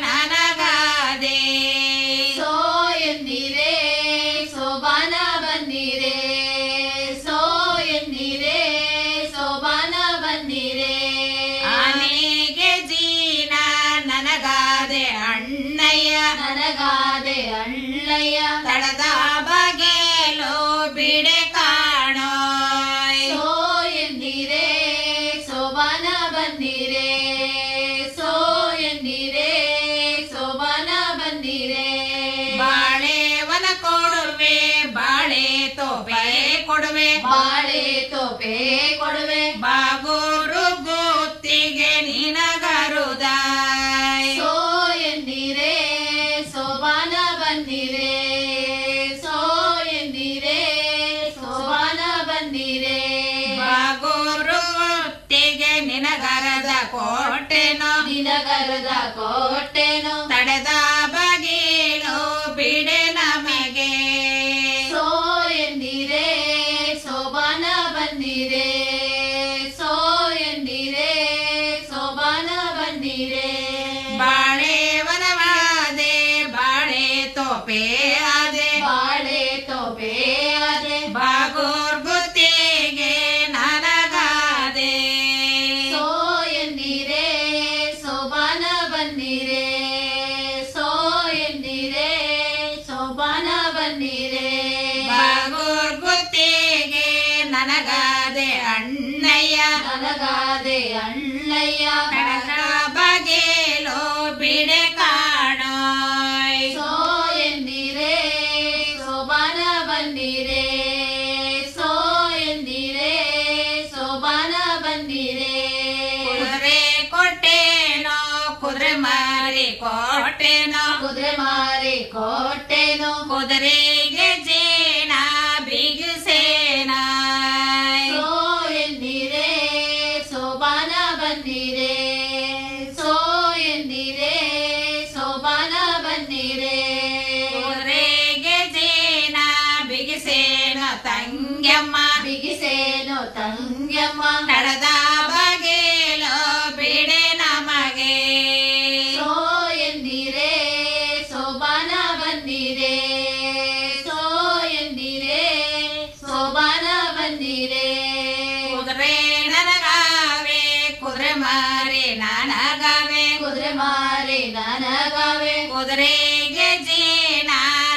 ನನಗಾದೆ ಸೋ ಎಂದಿರೆ ಸೋಬಾನ ಬಂದಿರೆ ಸೋ ಎಂದಿರೆ ಸೋಬಾನ ಬಂದಿರೆ ಆನೆಗೆ ಜೀನ ನನಗಾದೆ ಅಣ್ಣಯ್ಯ ನನಗಾದೆ ಅಣ್ಣಯ್ಯ ತಡದ ಬಗೆಲೋ ಬಿಡೆ ಕಾಣೋ ಸೋ ಎಂದಿರೆ ಸೋಬಾನ ಬಂದಿರೆ ಸೋ ಎಂದಿರೆ ಸೋಬಾನ ಬಂದಿರೆ ಬಾಳೆವನ ಕೊಡುವೆ ಬಾಳೆ ತೋಪೆ ಕೊಡುವೆ ಬಾಳೆ ತೋಪೆ ಕೊಡುವೆ ಬಾಗೂರು ಗುತ್ತಿಗೆ ನಿನಗರುದ ಸೋ ಎಂದಿರೆ ಸೋಬಾನ ಬಂದಿರೆ ಸೋ ಎಂದಿರೆ ಸೋಬಾನ ಬಂದಿರೆ ಬಾಗೂರು ಗುತ್ತಿಗೆ ನಿನಗರದ ಕೋಟೆನೋ ನಿನಗರದ ಕೋಟೆನೋ ತಡೆದ ಬಗೀಳು ಬಿಡೆ ನಮಗೆ ಸೋ ಎಂದಿರೆ ಸೋಬಾನ ಬಂದಿರೆ ಸೋ ಎಂದಿರೆ ಸೋಬಾನ ಬಂದಿರೆ ಬಾಳೆವನವಾದೆ ಬಾಳೆ ತೋಪೆ ಆದೆ ಬಾಳೆ ತೋಪೆ ಆದೆ ಬಾಗೂರ್ ಗುತ್ತಿಗೆ ನನಗಾದೆ ಸೋ ಎಂದಿರೆ ಸೋಬಾನ ಬಂದಿರೆ ಸೋ ಎಂದಿರೆ ಸೋಬಾನ ಬಂದಿರೆ ಬಾಗೂರ್ ಗುತ್ತಿಗೆ ನನಗಾದೆ ಅಣ್ಣಯ್ಯ ನನಗಾದೆ ಅಣ್ಣಯ್ಯ ಕಡಗ ಬಗೆಲೋ ಬಿಡೆ ಕಾಣೋ ಸೋ ಎಂದಿರೆ ಸೋಬಾನ ಬಂದಿರೆ ಸೋ ಎಂದಿರೆ ಸೋಬಾನ ಬಂದಿರೆ ಕುದುರೆ ಕೊಟ್ಟೇನೋ ಕುದುರೆ ಮಾರಿ ಕೊಟ್ಟೇನೋ ಕುದುರೆ ಮಾರಿ ಕೊಟ್ಟೇನೋ ಕುದುರೆಗೆ ಜೇನ ಬಿಗಿಸೇನ ಸೋ ಎಂದಿರೆ ಸೋಬಾನ ಬಂದಿರೆ ಸೋ ಎಂದಿರೆ ಸೋಬಾನ ಬಂದಿರೆ ಕುದುರೆಗೆ ಜೇನ ಬಿಗಿಸೇನೋ ತಂಗ್ಯಮ್ಮ ಬಿಗಿಸೇನೋ ತಂಗ್ಯಮ್ಮ ನಡೆದ ಬಗೆಲೋ ಬಿಡೆ ನಮಗೆ ಸೋ ಎಂದಿರೆ ಸೋಬಾನ ಬಂದಿರೆ ಸೋ ಎಂದಿರೆ ಸೋಬಾನ ಬಂದಿರೆ ಕುದುರೆ ನನಗಾವೆ ಕುದುರೆ ಮಾರಿ ನನಗಾವೆ ಕುದುರೆ ಮಾರಿ ನನಗಾವೆ ಕುದುರೆಗೆ ಜೀನ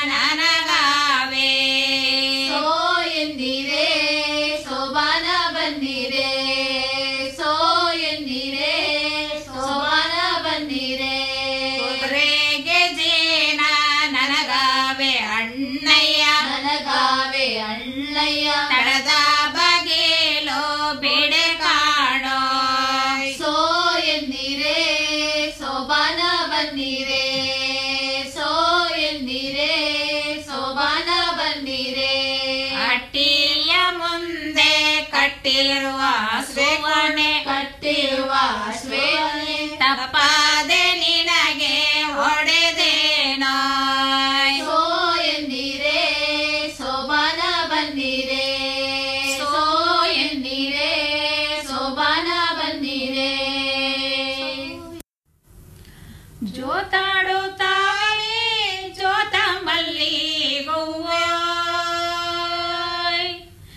ನನಗಾವೆ ಸೋ ಎಂದಿರೆ ಸೋಬಾನ ಬಂದಿರೆ ಸೋ ಎಂದಿರೆ ಸೋಬಾನ ಬಂದಿರೆ ಕುದುರೆಗೆ ಜೀನ ನನಗಾವೆ ಅಣ್ಣಯ್ಯ ನನಗಾವೆ ಅಣ್ಣಯ್ಯ ತಡದ ಬಗೆಲೋ ಬಿಡೆ ಕಾಣೋ ಸೋ ಎಂದಿರೆ ಸೋಬಾನ ಬಂದಿರೆ ಸೋ ಎಂದಿರೆ ಸೋಬಾನ ಬಂದಿರೆ ಅಟ್ಟಿಯ ಮುಂದೆ ಕಟ್ಟಿರುವ ಸ್ವೇಕೊನೆ ಕಟ್ಟಿರುವ ಸ್ವೇಕೊನೆ ತಪ್ಪಾದೆ ನಿನಗೆ ಹೊಡೆದೇನೋ ಸೋ ಎಂದಿರೆ ಸೋಬಾನ ಬಂದಿರೆ ಸೋ ಎಂದಿರೆ ಸೋಬಾನ ಬಂದಿರೆ ಜೋತಾಡುತ್ತಾಳೆ ಜೋತ ಮಲ್ಲಿಗವ್ವ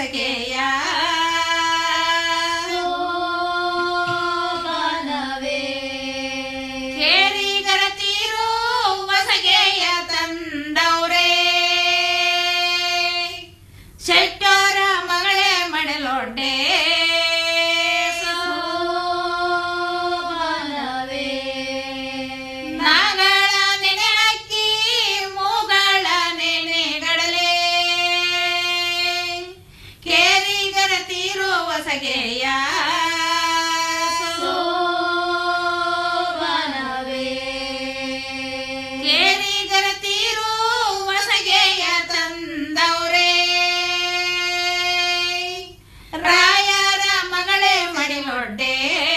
ಹೊಸಗೆಯ ಕೇರಿಗರ ತೀರು ಹೊಸಗೆಯ ತಂದವ್ರೆ ಶೆಟ್ಟರ ಮಗಳೇ ಮಡಲೊಡ್ಡೆ ನಾಗಳ ನೆನೆ ಹಾಕಿ ಮೂಗಳ ನೆನೆಗಡಲೆ ಕೇರಿಗರ ತೀರು ಹೊಸಗೆಯ ಕೇರಿಗರ ತೀರು ಹೊಸಗೆಯ ತಂದವ್ರೆ ರಾಯರ ಮಗಳೇ ಮಡಿಲೊಡ್ಡೆ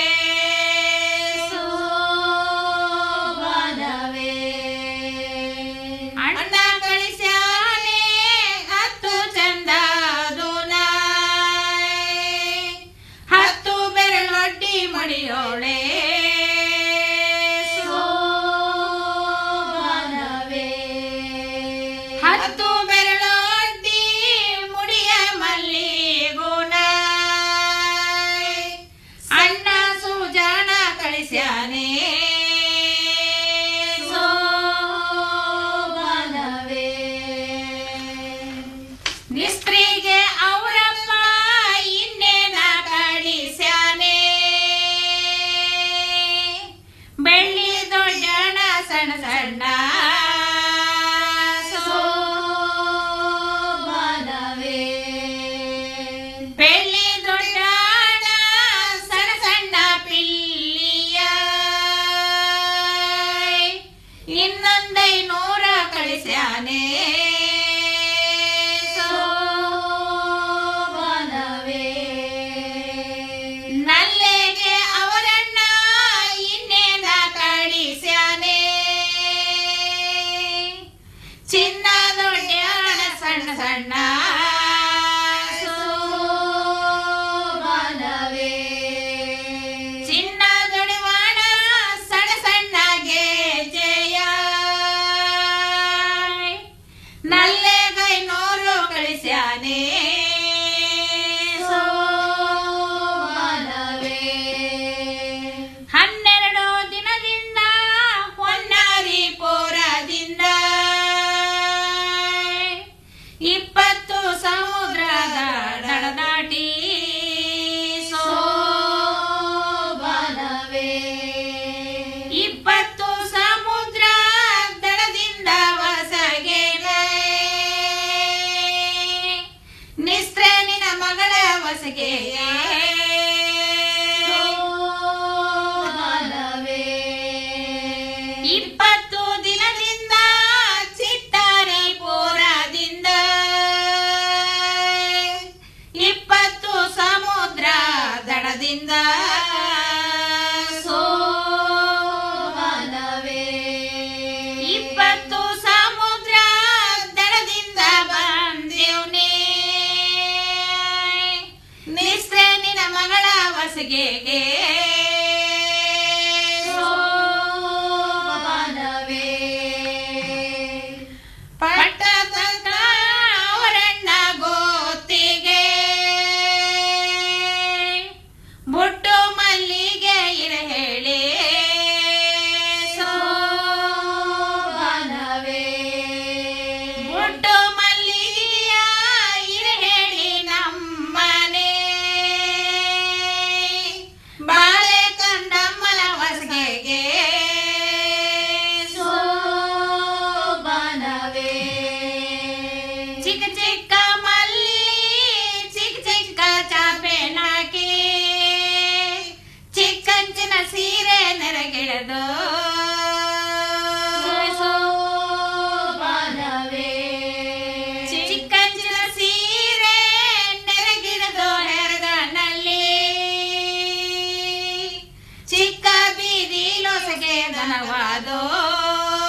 ಅಣ್ಣ ಕಳಿಸ್ಯಾನೆ ಹತ್ತು ಚಂದದುನ ಹತ್ತು ಬೆರಳೊಡ್ಡಿ ಮಡಿಯೋಳೆ ಹತ್ತು ಬೆರಳೊಡ್ಡಿ ಮುಡಿಯ ಮಲ್ಲಿಗುಣ ಅಣ್ಣ ಸುಜಾಣ ಕಳಿಸ್ಯಾನೆ ನಿಸ್ತ್ರಿಗೆ ಅವರಮ್ಮ ಇನ್ನೇನ ಕಳಿಸ್ಯಾನೆ ಬೆಳ್ಳಿ ದೊಡ್ಡಣ ಸಣ್ಣ ಸಣ್ಣ ಬೆಳ್ಳಿ ದೊಡ್ಡಣ ಸಣ್ಣ ಸಣ್ಣ ಪಿಲ್ಲಿಯ ಇನ್ನೊಂದೈನೂರ ಕಳಿಸ್ಯಾನೆ ನಲ್ಲೆಗೆ ಅವರಣ್ಣ ಇನ್ನೇನ ಕಳಿಸ್ಯಾನೆ ಚಿನ್ನ ದೊಡ್ಡ ಸಣ್ಣ ಸಣ್ಣ ಚಿನ್ನ ದೊಡಿವಾಣ ಸಣ್ಣ ಸಣ್ಣ ಗೆಜೆಯ ನಲ್ಲೆಗೈನೂರು ಕಳಿಸ್ಯಾನೆ ಹನ್ನೆರಡು ದಿನದಿಂದ ಹೊನ್ನಾರಿ ಪೋರದಿಂದ ಇಪ್ಪತ್ತು ಸಮುದ್ರದ ದಡ ದಾಟಿ ಇಪ್ಪತ್ತು ಸಮುದ್ರ ದಡದಿಂದ ವಸಗೆನ ನಿಸ್ತ್ರೆ ನಿನ ಮಗಳ ವಸಗೆಯ ಇಪ್ಪತ್ತು ದಿನದಿಂದ ಚಿಟ್ಟಾರಿ ಪೋರದಿಂದ ಇಪ್ಪತ್ತು ಸಮುದ್ರ ದಡದಿಂದ ಇಪ್ಪತ್ತು ಸಮುದ್ರ ದಡದಿಂದ ಬಂದೇವ್ನೇ ನಿಸ್ತ್ರೆ ನಿನ ಮಗಳ ವಸಗೆಗೆ ಪಟ್ಟ ತಂತ್ರ ಅವರಣ್ಣ ಗೋತಿಗೆ ಬುಟ್ಟು ಮಲ್ಲಿಗೆ ಇರ ಹೇಳಿ ಬುಟ್ಟು ಮಲ್ಲಿಗೆಯ ಇರ ಹೇಳಿ ನಮ್ಮನೆ ಬಾಳೆ ಕಂಡಮ್ಮನ ಹೊಸಗೆಗೆ ಚಿಕ್ಕ ಚಿಕ್ಕ ಮಲ್ಲಿ ಚಿಕ್ಕ ಚಿಕ್ಕ ಚಾಪೆ ನಾಕಿ ಚಿಕ್ಕಂಚಿನ ಸೀರೆ ನೆರಗಿಳದು